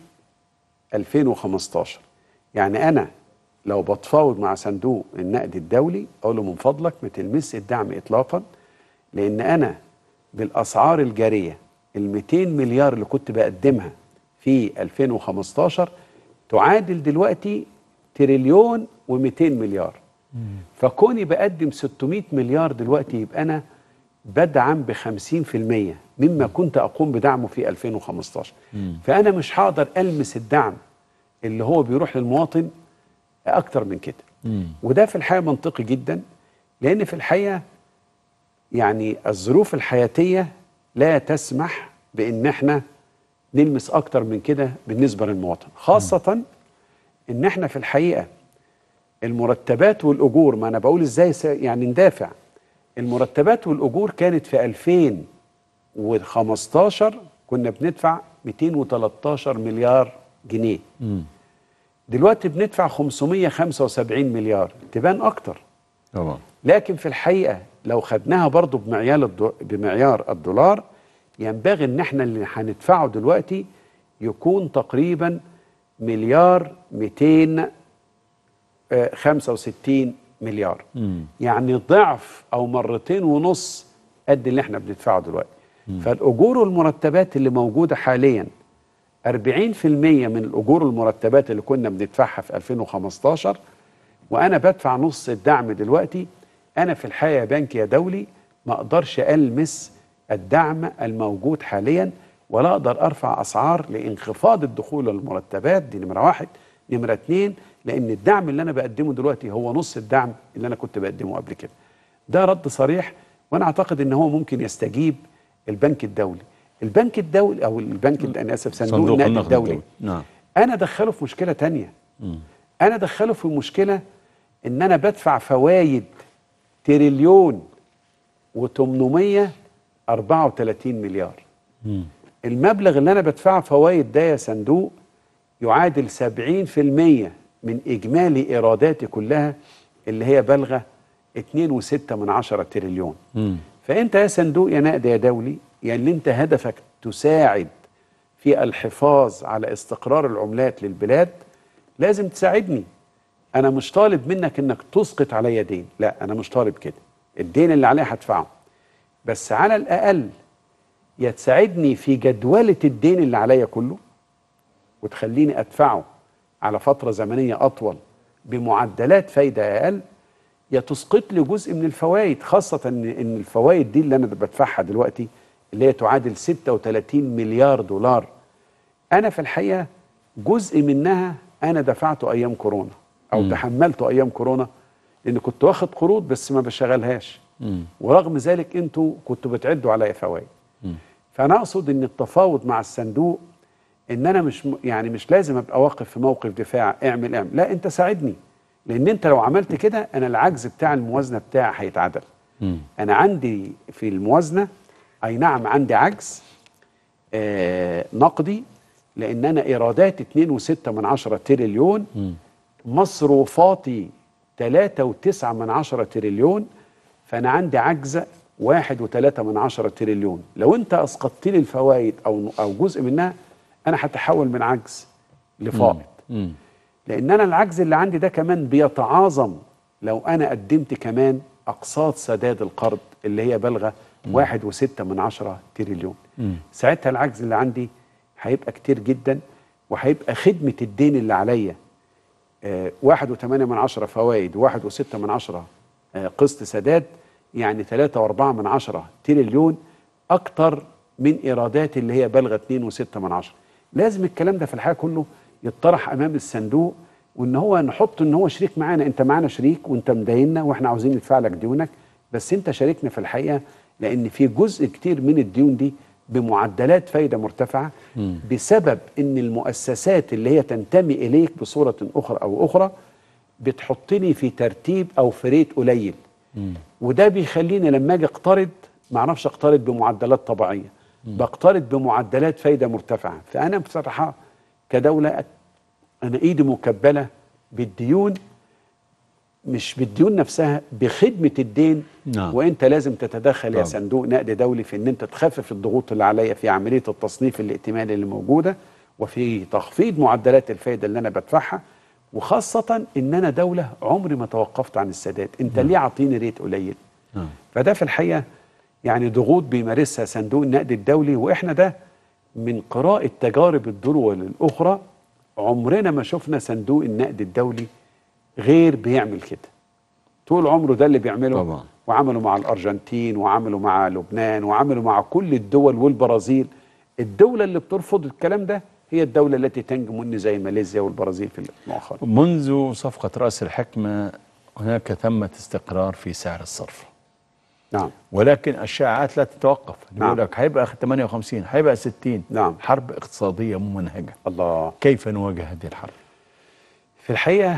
2015 يعني انا لو بتفاوض مع صندوق النقد الدولي اقول له من فضلك ما تلمس الدعم اطلاقا لان انا بالاسعار الجاريه ال 200 مليار اللي كنت بقدمها في 2015 تعادل دلوقتي تريليون و200 مليار فكوني بقدم 600 مليار دلوقتي يبقى انا بدعم ب 50% مما كنت اقوم بدعمه في 2015 فانا مش هقدر المس الدعم اللي هو بيروح للمواطن اكتر من كده وده في الحقيقه منطقي جدا لان في الحقيقه يعني الظروف الحياتيه لا تسمح بان احنا نلمس اكتر من كده بالنسبه للمواطن خاصه ان احنا في الحقيقه المرتبات والاجور ما انا بقول ازاي س- يعني ندافع المرتبات والاجور كانت في 2015 كنا بندفع 213 مليار جنيه دلوقتي بندفع 575 مليار تبان اكتر طبعا لكن في الحقيقه لو خدناها برضو بمعيار الدو... بمعيار الدولار ينبغي ان احنا اللي هندفعه دلوقتي يكون تقريبا مليار 265 مليار يعني ضعف او مرتين ونص قد اللي احنا بندفعه دلوقتي فالاجور والمرتبات اللي موجوده حاليا 40% من الاجور والمرتبات اللي كنا بندفعها في 2015 وانا بدفع نص الدعم دلوقتي انا في الحقيقه يا بنك يا دولي ما اقدرش المس الدعم الموجود حاليا ولا اقدر ارفع اسعار لانخفاض الدخول للمرتبات دي نمره واحد نمره اتنين لان الدعم اللي انا بقدمه دلوقتي هو نص الدعم اللي انا كنت بقدمه قبل كده ده رد صريح وانا اعتقد ان هو ممكن يستجيب البنك الدولي البنك الدولي او البنك الد- انا اسف صندوق النقد الدولي نعم انا ادخله في مشكله تانية انا ادخله في مشكله ان انا بدفع فوائد تريليون و834 مليار المبلغ اللي انا بدفعه فوائد ده يا صندوق يعادل 70% من اجمالي ايراداتي كلها اللي هي بالغه 2.6 من عشرة تريليون فانت يا صندوق يا نقد يا دولي يا اللي انت هدفك تساعد في الحفاظ على استقرار العملات للبلاد لازم تساعدني انا مش طالب منك انك تسقط عليا دين لا انا مش طالب كده الدين اللي عليا هدفعه بس على الاقل يا تساعدني في جدولة الدين اللي عليا كله وتخليني ادفعه على فترة زمنية اطول بمعدلات فايدة اقل يا تسقط لي جزء من الفوائد خاصة ان ان الفوائد دي اللي انا بدفعها دلوقتي اللي هي تعادل 36 مليار دولار انا في الحقيقة جزء منها انا دفعته ايام كورونا او تحملته ايام كورونا لان كنت واخد قروض بس ما بشغلهاش ورغم ذلك انتوا كنتوا بتعدوا عليا فوائد فانا اقصد ان التفاوض مع الصندوق ان انا مش م- يعني مش لازم ابقى واقف في موقف دفاع اعمل اعمل لا انت ساعدني لان انت لو عملت كده انا العجز بتاع الموازنه بتاعي هيتعدل انا عندي في الموازنه اي نعم عندي عجز آه نقدي لان انا ايراداتي 2.6 من عشرة تريليون مصروفاتي 3.9 من عشرة تريليون فانا عندي عجز واحد وثلاثة من عشرة تريليون لو انت اسقطت لي الفوائد او او جزء منها انا هتحول من عجز لفائض مم. لان انا العجز اللي عندي ده كمان بيتعاظم لو انا قدمت كمان اقساط سداد القرض اللي هي بالغه واحد وستة من عشرة تريليون مم. ساعتها العجز اللي عندي هيبقى كتير جدا وهيبقى خدمة الدين اللي عليا آه، واحد وثمانية من عشرة فوائد واحد وستة من عشرة آه، قسط سداد يعني ثلاثة واربعة من عشرة تريليون أكتر من إيرادات اللي هي بالغة اتنين وستة من عشرة لازم الكلام ده في الحياة كله يطرح أمام الصندوق وإن هو نحط إن هو شريك معانا أنت معانا شريك وأنت مديننا وإحنا عاوزين ندفع لك ديونك بس أنت شاركنا في الحقيقة لأن في جزء كتير من الديون دي بمعدلات فايدة مرتفعة بسبب ان المؤسسات اللي هي تنتمي اليك بصوره اخرى او اخرى بتحطني في ترتيب او في ريت قليل وده بيخليني لما اجي اقترض ما اعرفش اقترض بمعدلات طبيعيه بقترض بمعدلات فايده مرتفعه فانا بصراحه كدوله انا ايدي مكبله بالديون مش بالديون نفسها بخدمه الدين نعم. وانت لازم تتدخل يا طبعا. صندوق نقد دولي في ان انت تخفف الضغوط اللي عليا في عمليه التصنيف الائتماني اللي موجوده وفي تخفيض معدلات الفائده اللي انا بدفعها وخاصه ان انا دوله عمري ما توقفت عن السداد انت ليه عاطيني ريت قليل نعم. فده في الحقيقه يعني ضغوط بيمارسها صندوق النقد الدولي واحنا ده من قراءه تجارب الدول الاخرى عمرنا ما شفنا صندوق النقد الدولي غير بيعمل كده طول عمره ده اللي بيعمله طبعا. وعملوا مع الارجنتين وعملوا مع لبنان وعملوا مع كل الدول والبرازيل الدوله اللي بترفض الكلام ده هي الدوله التي تنجو مني زي ماليزيا والبرازيل في مؤخرا منذ صفقة رأس الحكمة هناك ثمة استقرار في سعر الصرف نعم ولكن الشائعات لا تتوقف نعم. يقول لك هيبقى 58 هيبقى 60 نعم حرب اقتصادية ممنهجة الله كيف نواجه هذه الحرب في الحقيقه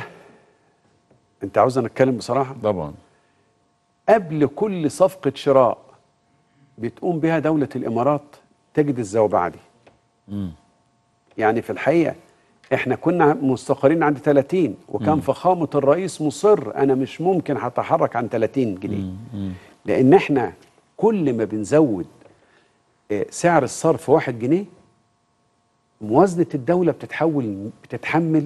انت عاوز انا اتكلم بصراحه طبعا قبل كل صفقه شراء بتقوم بها دوله الامارات تجد الزوبعه دي مم. يعني في الحقيقه احنا كنا مستقرين عند 30 وكان مم. فخامه الرئيس مصر انا مش ممكن هتحرك عن 30 جنيه مم. لان احنا كل ما بنزود آه، سعر الصرف واحد جنيه موازنه الدوله بتتحول بتتحمل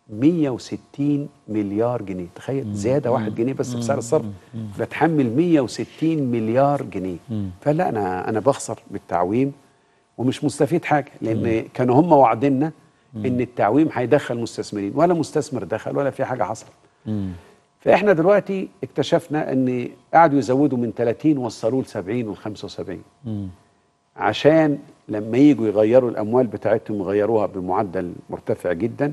160 مليار جنيه تخيل زياده واحد جنيه بس في سعر الصرف بتحمل 160 مليار جنيه فلا انا انا بخسر بالتعويم ومش مستفيد حاجه لان كانوا هم وعدنا ان التعويم هيدخل مستثمرين ولا مستثمر دخل ولا في حاجه حصلت مم. فاحنا دلوقتي اكتشفنا ان قعدوا يزودوا من 30 وصلوه ل 70 وال 75 مم. عشان لما يجوا يغيروا الاموال بتاعتهم يغيروها بمعدل مرتفع جدا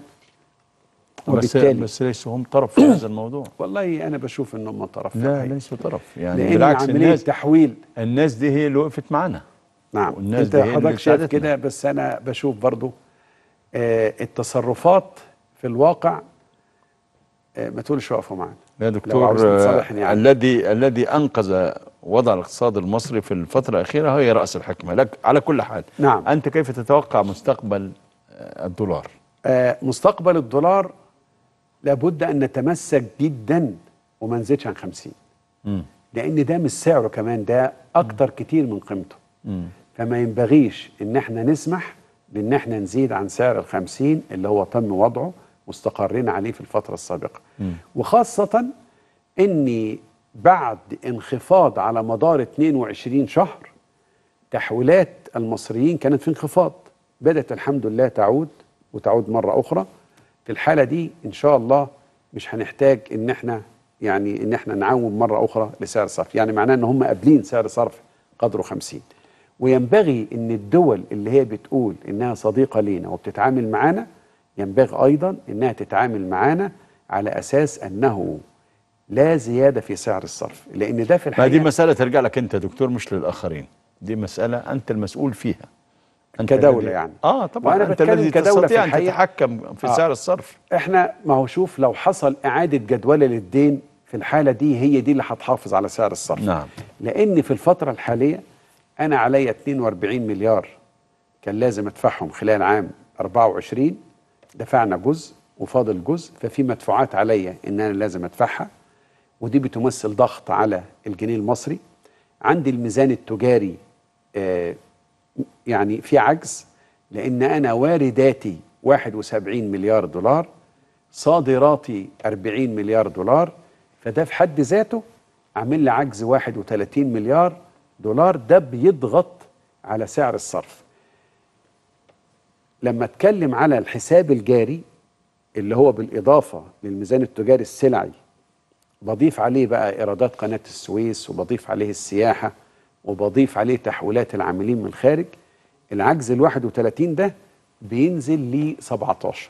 بس وبالتالي بس ليسوا هم طرف في هذا الموضوع والله انا بشوف ان هم طرف في لا الحقيقة. ليسوا طرف يعني لان بالعكس عمليه الناس تحويل الناس دي هي اللي وقفت معانا نعم والناس انت دي هي اللي حضرتك شايف ساعدتنا. كده بس انا بشوف برضو آه التصرفات في الواقع آه ما تقولش وقفوا معانا يا لو عاوز دكتور تصالحني آه، يعني. الذي الذي انقذ وضع الاقتصاد المصري في الفتره الاخيره هي راس الحكمه لك على كل حال نعم. انت كيف تتوقع مستقبل آه، الدولار آه مستقبل الدولار لابد ان نتمسك جدا وما نزيدش عن 50 مم. لان ده مش سعره كمان ده اكتر كتير من قيمته مم. فما ينبغيش ان احنا نسمح بان احنا نزيد عن سعر الخمسين اللي هو تم وضعه واستقرينا عليه في الفترة السابقة مم. وخاصة اني بعد انخفاض على مدار 22 شهر تحويلات المصريين كانت في انخفاض بدأت الحمد لله تعود وتعود مرة أخرى في الحالة دي إن شاء الله مش هنحتاج إن إحنا يعني إن إحنا نعوم مرة أخرى لسعر الصرف يعني معناه إن هم قابلين سعر صرف قدره 50 وينبغي إن الدول اللي هي بتقول إنها صديقة لينا وبتتعامل معانا ينبغي أيضا إنها تتعامل معانا على أساس أنه لا زيادة في سعر الصرف لأن ده في ما دي الحقيقة مساله ترجع لك انت يا دكتور مش للاخرين دي مساله انت المسؤول فيها أنت كدولة الذي- يعني. اه طبعا وأنا انت بتكلم الذي كدولة في تستطيع ان الحقيقة. تتحكم في آه. سعر الصرف احنا ما هو شوف لو حصل اعاده جدوله للدين في الحاله دي هي دي اللي هتحافظ على سعر الصرف نعم لان في الفتره الحاليه انا عليا 42 مليار كان لازم ادفعهم خلال عام 24 دفعنا جزء وفاضل جزء ففي مدفوعات عليا ان انا لازم ادفعها ودي بتمثل ضغط على الجنيه المصري عندي الميزان التجاري آه، يعني في عجز لان انا وارداتي 71 مليار دولار صادراتي 40 مليار دولار فده في حد ذاته عامل لي عجز 31 مليار دولار ده بيضغط على سعر الصرف لما اتكلم على الحساب الجاري اللي هو بالاضافه للميزان التجاري السلعي بضيف عليه بقى ايرادات قناه السويس وبضيف عليه السياحه وبضيف عليه تحويلات العاملين من الخارج العجز ال 31 ده بينزل ل 17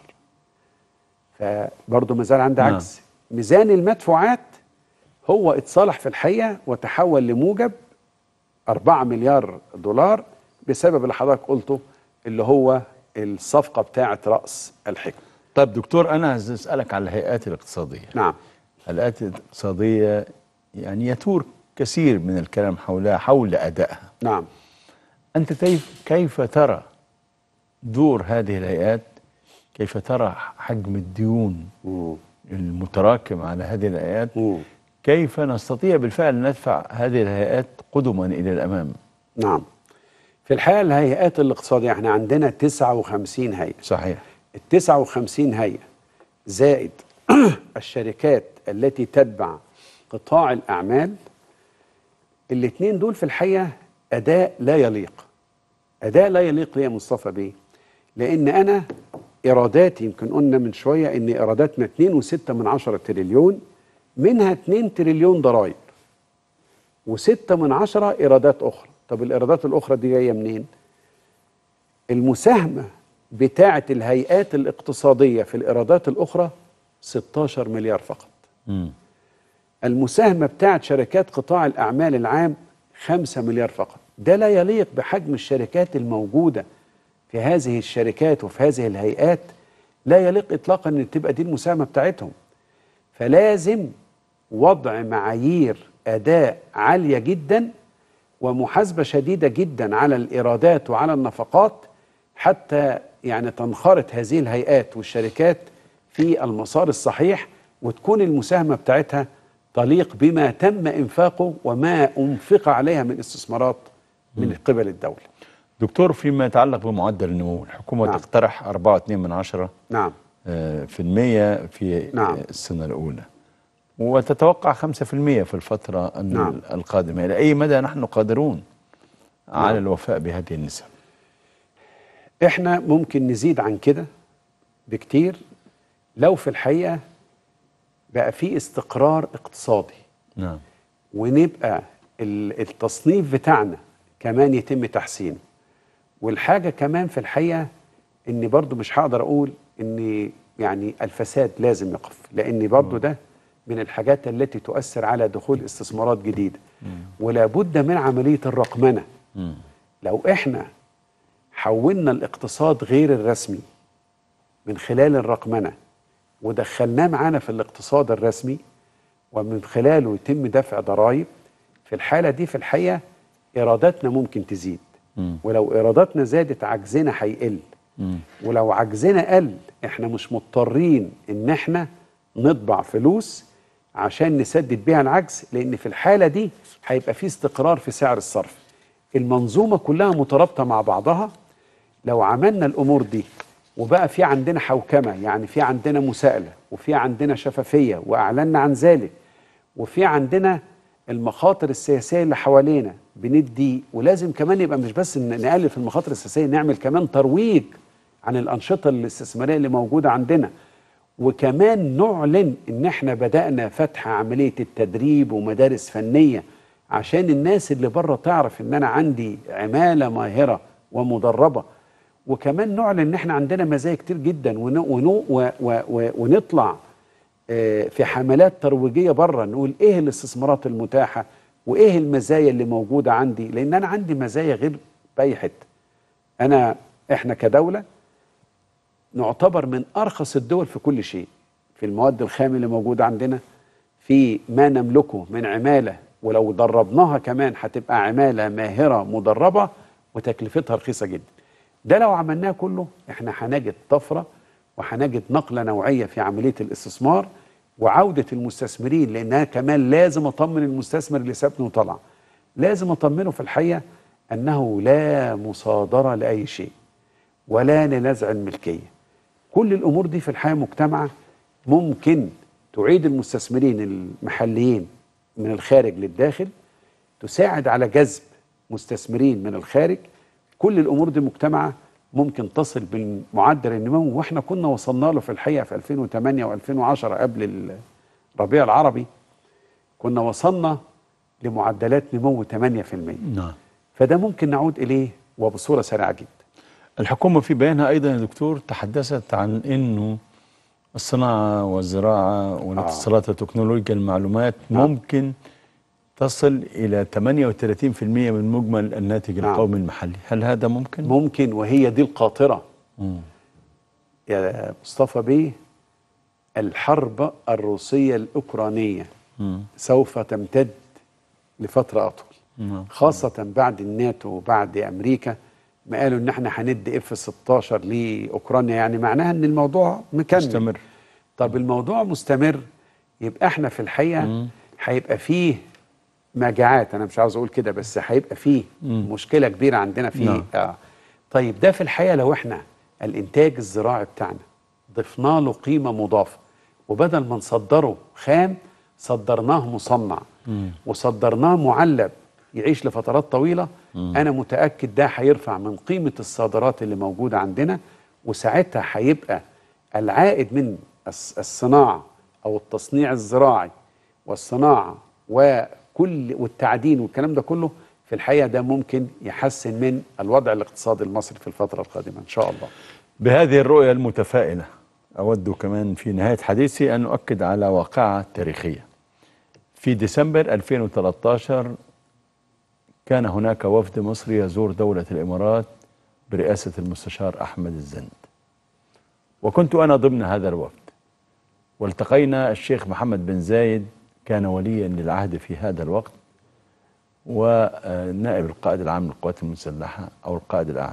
فبرضه ما زال عندي نعم. عجز ميزان المدفوعات هو اتصالح في الحقيقه وتحول لموجب 4 مليار دولار بسبب اللي حضرتك قلته اللي هو الصفقه بتاعه راس الحكمه طيب دكتور انا عايز اسالك على الهيئات الاقتصاديه نعم الهيئات الاقتصاديه يعني يثور كثير من الكلام حولها حول ادائها نعم انت كيف كيف ترى دور هذه الهيئات كيف ترى حجم الديون المتراكم على هذه الهيئات كيف نستطيع بالفعل أن ندفع هذه الهيئات قدما الى الامام نعم في الحقيقه الهيئات الاقتصاديه احنا عندنا 59 هيئه صحيح ال 59 هيئه زائد الشركات التي تتبع قطاع الاعمال الاثنين دول في الحقيقه اداء لا يليق اداء لا يليق ليه يا مصطفى بيه لان انا ايراداتي يمكن قلنا من شويه ان ايراداتنا 2.6 من عشرة تريليون منها 2 تريليون ضرائب و6 من عشرة ايرادات اخرى طب الايرادات الاخرى دي جايه منين المساهمه بتاعه الهيئات الاقتصاديه في الايرادات الاخرى 16 مليار فقط مم. المساهمة بتاعت شركات قطاع الأعمال العام 5 مليار فقط ده لا يليق بحجم الشركات الموجودة في هذه الشركات وفي هذه الهيئات لا يليق إطلاقا أن تبقى دي المساهمة بتاعتهم فلازم وضع معايير أداء عالية جدا ومحاسبة شديدة جدا على الإيرادات وعلى النفقات حتى يعني تنخرط هذه الهيئات والشركات في المسار الصحيح وتكون المساهمة بتاعتها تليق بما تم إنفاقه وما أنفق عليها من استثمارات من قبل الدولة دكتور فيما يتعلق بمعدل النمو الحكومة نعم. تقترح 4.2 من عشرة نعم آه، في المية في نعم. آه، السنة الأولى وتتوقع 5% في الفترة ال- نعم. القادمة إلى أي مدى نحن قادرون على نعم. الوفاء بهذه النسب احنا ممكن نزيد عن كده بكتير لو في الحقيقة بقى في استقرار اقتصادي نعم ونبقى ال- التصنيف بتاعنا كمان يتم تحسينه والحاجة كمان في الحقيقة اني برضو مش هقدر اقول ان يعني الفساد لازم يقف لان برضو ده من الحاجات التي تؤثر على دخول استثمارات جديدة ولا بد من عملية الرقمنة مم. لو احنا حولنا الاقتصاد غير الرسمي من خلال الرقمنة ودخلناه معانا في الاقتصاد الرسمي ومن خلاله يتم دفع ضرائب في الحالة دي في الحقيقة إيراداتنا ممكن تزيد مم. ولو إيراداتنا زادت عجزنا هيقل مم. ولو عجزنا قل احنا مش مضطرين ان احنا نطبع فلوس عشان نسدد بيها العجز لان في الحالة دي هيبقى في استقرار في سعر الصرف المنظومة كلها مترابطة مع بعضها لو عملنا الامور دي وبقى في عندنا حوكمة يعني في عندنا مساءلة وفي عندنا شفافية واعلنا عن ذلك وفي عندنا المخاطر السياسية اللي حوالينا بندي ولازم كمان يبقى مش بس ن- نقلل في المخاطر السياسية نعمل كمان ترويج عن الأنشطة الاستثمارية اللي موجودة عندنا وكمان نعلن ان احنا بدأنا فتح عملية التدريب ومدارس فنية عشان الناس اللي بره تعرف ان انا عندي عمالة ماهرة ومدربة وكمان نعلن ان احنا عندنا مزايا كتير جدا ون- ون- و- و- و- ونطلع آه، في حملات ترويجيه بره نقول ايه الاستثمارات المتاحه وايه المزايا اللي موجوده عندي لان انا عندي مزايا غير باي حته انا احنا كدوله نعتبر من ارخص الدول في كل شيء في المواد الخام اللي موجوده عندنا في ما نملكه من عماله ولو دربناها كمان هتبقى عماله ماهره مدربه وتكلفتها رخيصه جدا ده لو عملناه كله احنا هنجد طفره وهنجد نقله نوعيه في عمليه الاستثمار وعوده المستثمرين لانها كمان لازم اطمن المستثمر اللي سابني وطلع لازم اطمنه في الحقيقه انه لا مصادره لاي شيء ولا لنزع الملكيه كل الامور دي في الحياه مجتمعه ممكن تعيد المستثمرين المحليين من الخارج للداخل تساعد على جذب مستثمرين من الخارج كل الامور دي مجتمعه ممكن تصل بالمعدل النمو واحنا كنا وصلنا له في الحقيقه في 2008 و2010 قبل الربيع العربي كنا وصلنا لمعدلات نمو 8% نعم فده ممكن نعود اليه وبصوره سريعه جدا الحكومة في بيانها أيضا يا دكتور تحدثت عن أنه الصناعة والزراعة والاتصالات وتكنولوجيا المعلومات ممكن تصل إلى 38% من مجمل الناتج نعم. القومي المحلي هل هذا ممكن؟ ممكن وهي دي القاطره مم. يا مصطفى بيه الحرب الروسيه الاوكرانيه مم. سوف تمتد لفتره اطول نعم. خاصه بعد الناتو وبعد امريكا ما قالوا ان احنا هندي اف 16 لاوكرانيا يعني معناها ان الموضوع مكمل مستمر. طب الموضوع مستمر يبقى احنا في الحقيقه هيبقى فيه مجاعات انا مش عاوز اقول كده بس هيبقى فيه مم. مشكله كبيره عندنا فيه نعم. آه. طيب ده في الحقيقه لو احنا الانتاج الزراعي بتاعنا ضفنا له قيمه مضافه وبدل ما نصدره خام صدرناه مصنع مم. وصدرناه معلب يعيش لفترات طويله مم. انا متاكد ده هيرفع من قيمه الصادرات اللي موجوده عندنا وساعتها هيبقى العائد من الص- الصناعه او التصنيع الزراعي والصناعه وكل والتعدين والكلام ده كله في الحقيقه ده ممكن يحسن من الوضع الاقتصادي المصري في الفتره القادمه ان شاء الله بهذه الرؤية المتفائلة أود كمان في نهاية حديثي أن أؤكد على واقعة تاريخية في ديسمبر 2013 كان هناك وفد مصري يزور دولة الإمارات برئاسة المستشار أحمد الزند وكنت أنا ضمن هذا الوفد والتقينا الشيخ محمد بن زايد كان وليا للعهد في هذا الوقت ونائب القائد العام للقوات المسلحة أو القائد الأعلى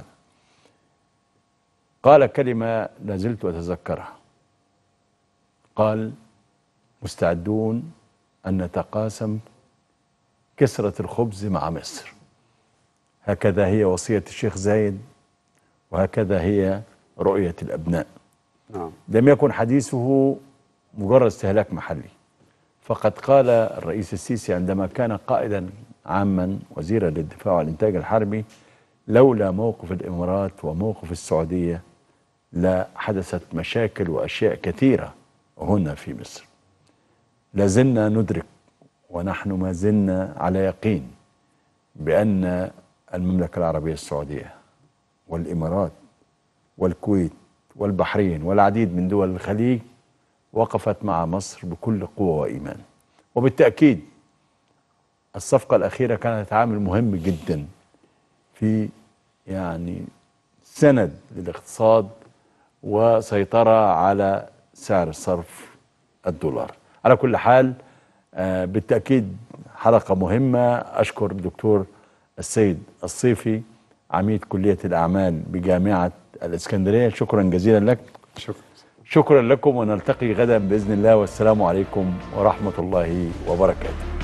قال كلمة لازلت أتذكرها قال مستعدون أن نتقاسم كسرة الخبز مع مصر هكذا هي وصية الشيخ زايد وهكذا هي رؤية الأبناء نعم لم يكن حديثه مجرد استهلاك محلي فقد قال الرئيس السيسي عندما كان قائدا عاما وزيرا للدفاع والإنتاج الحربي لولا موقف الإمارات وموقف السعودية لا حدثت مشاكل وأشياء كثيرة هنا في مصر لازلنا ندرك ونحن ما زلنا على يقين بأن المملكة العربية السعودية والإمارات والكويت والبحرين والعديد من دول الخليج وقفت مع مصر بكل قوة وإيمان وبالتأكيد الصفقة الأخيرة كانت عامل مهم جدا في يعني سند للاقتصاد وسيطرة على سعر صرف الدولار على كل حال آه، بالتأكيد حلقة مهمة أشكر الدكتور السيد الصيفي عميد كلية الأعمال بجامعة الإسكندرية شكرا جزيلا لك شكرا شكرا لكم ونلتقي غدا بإذن الله والسلام عليكم ورحمة الله وبركاته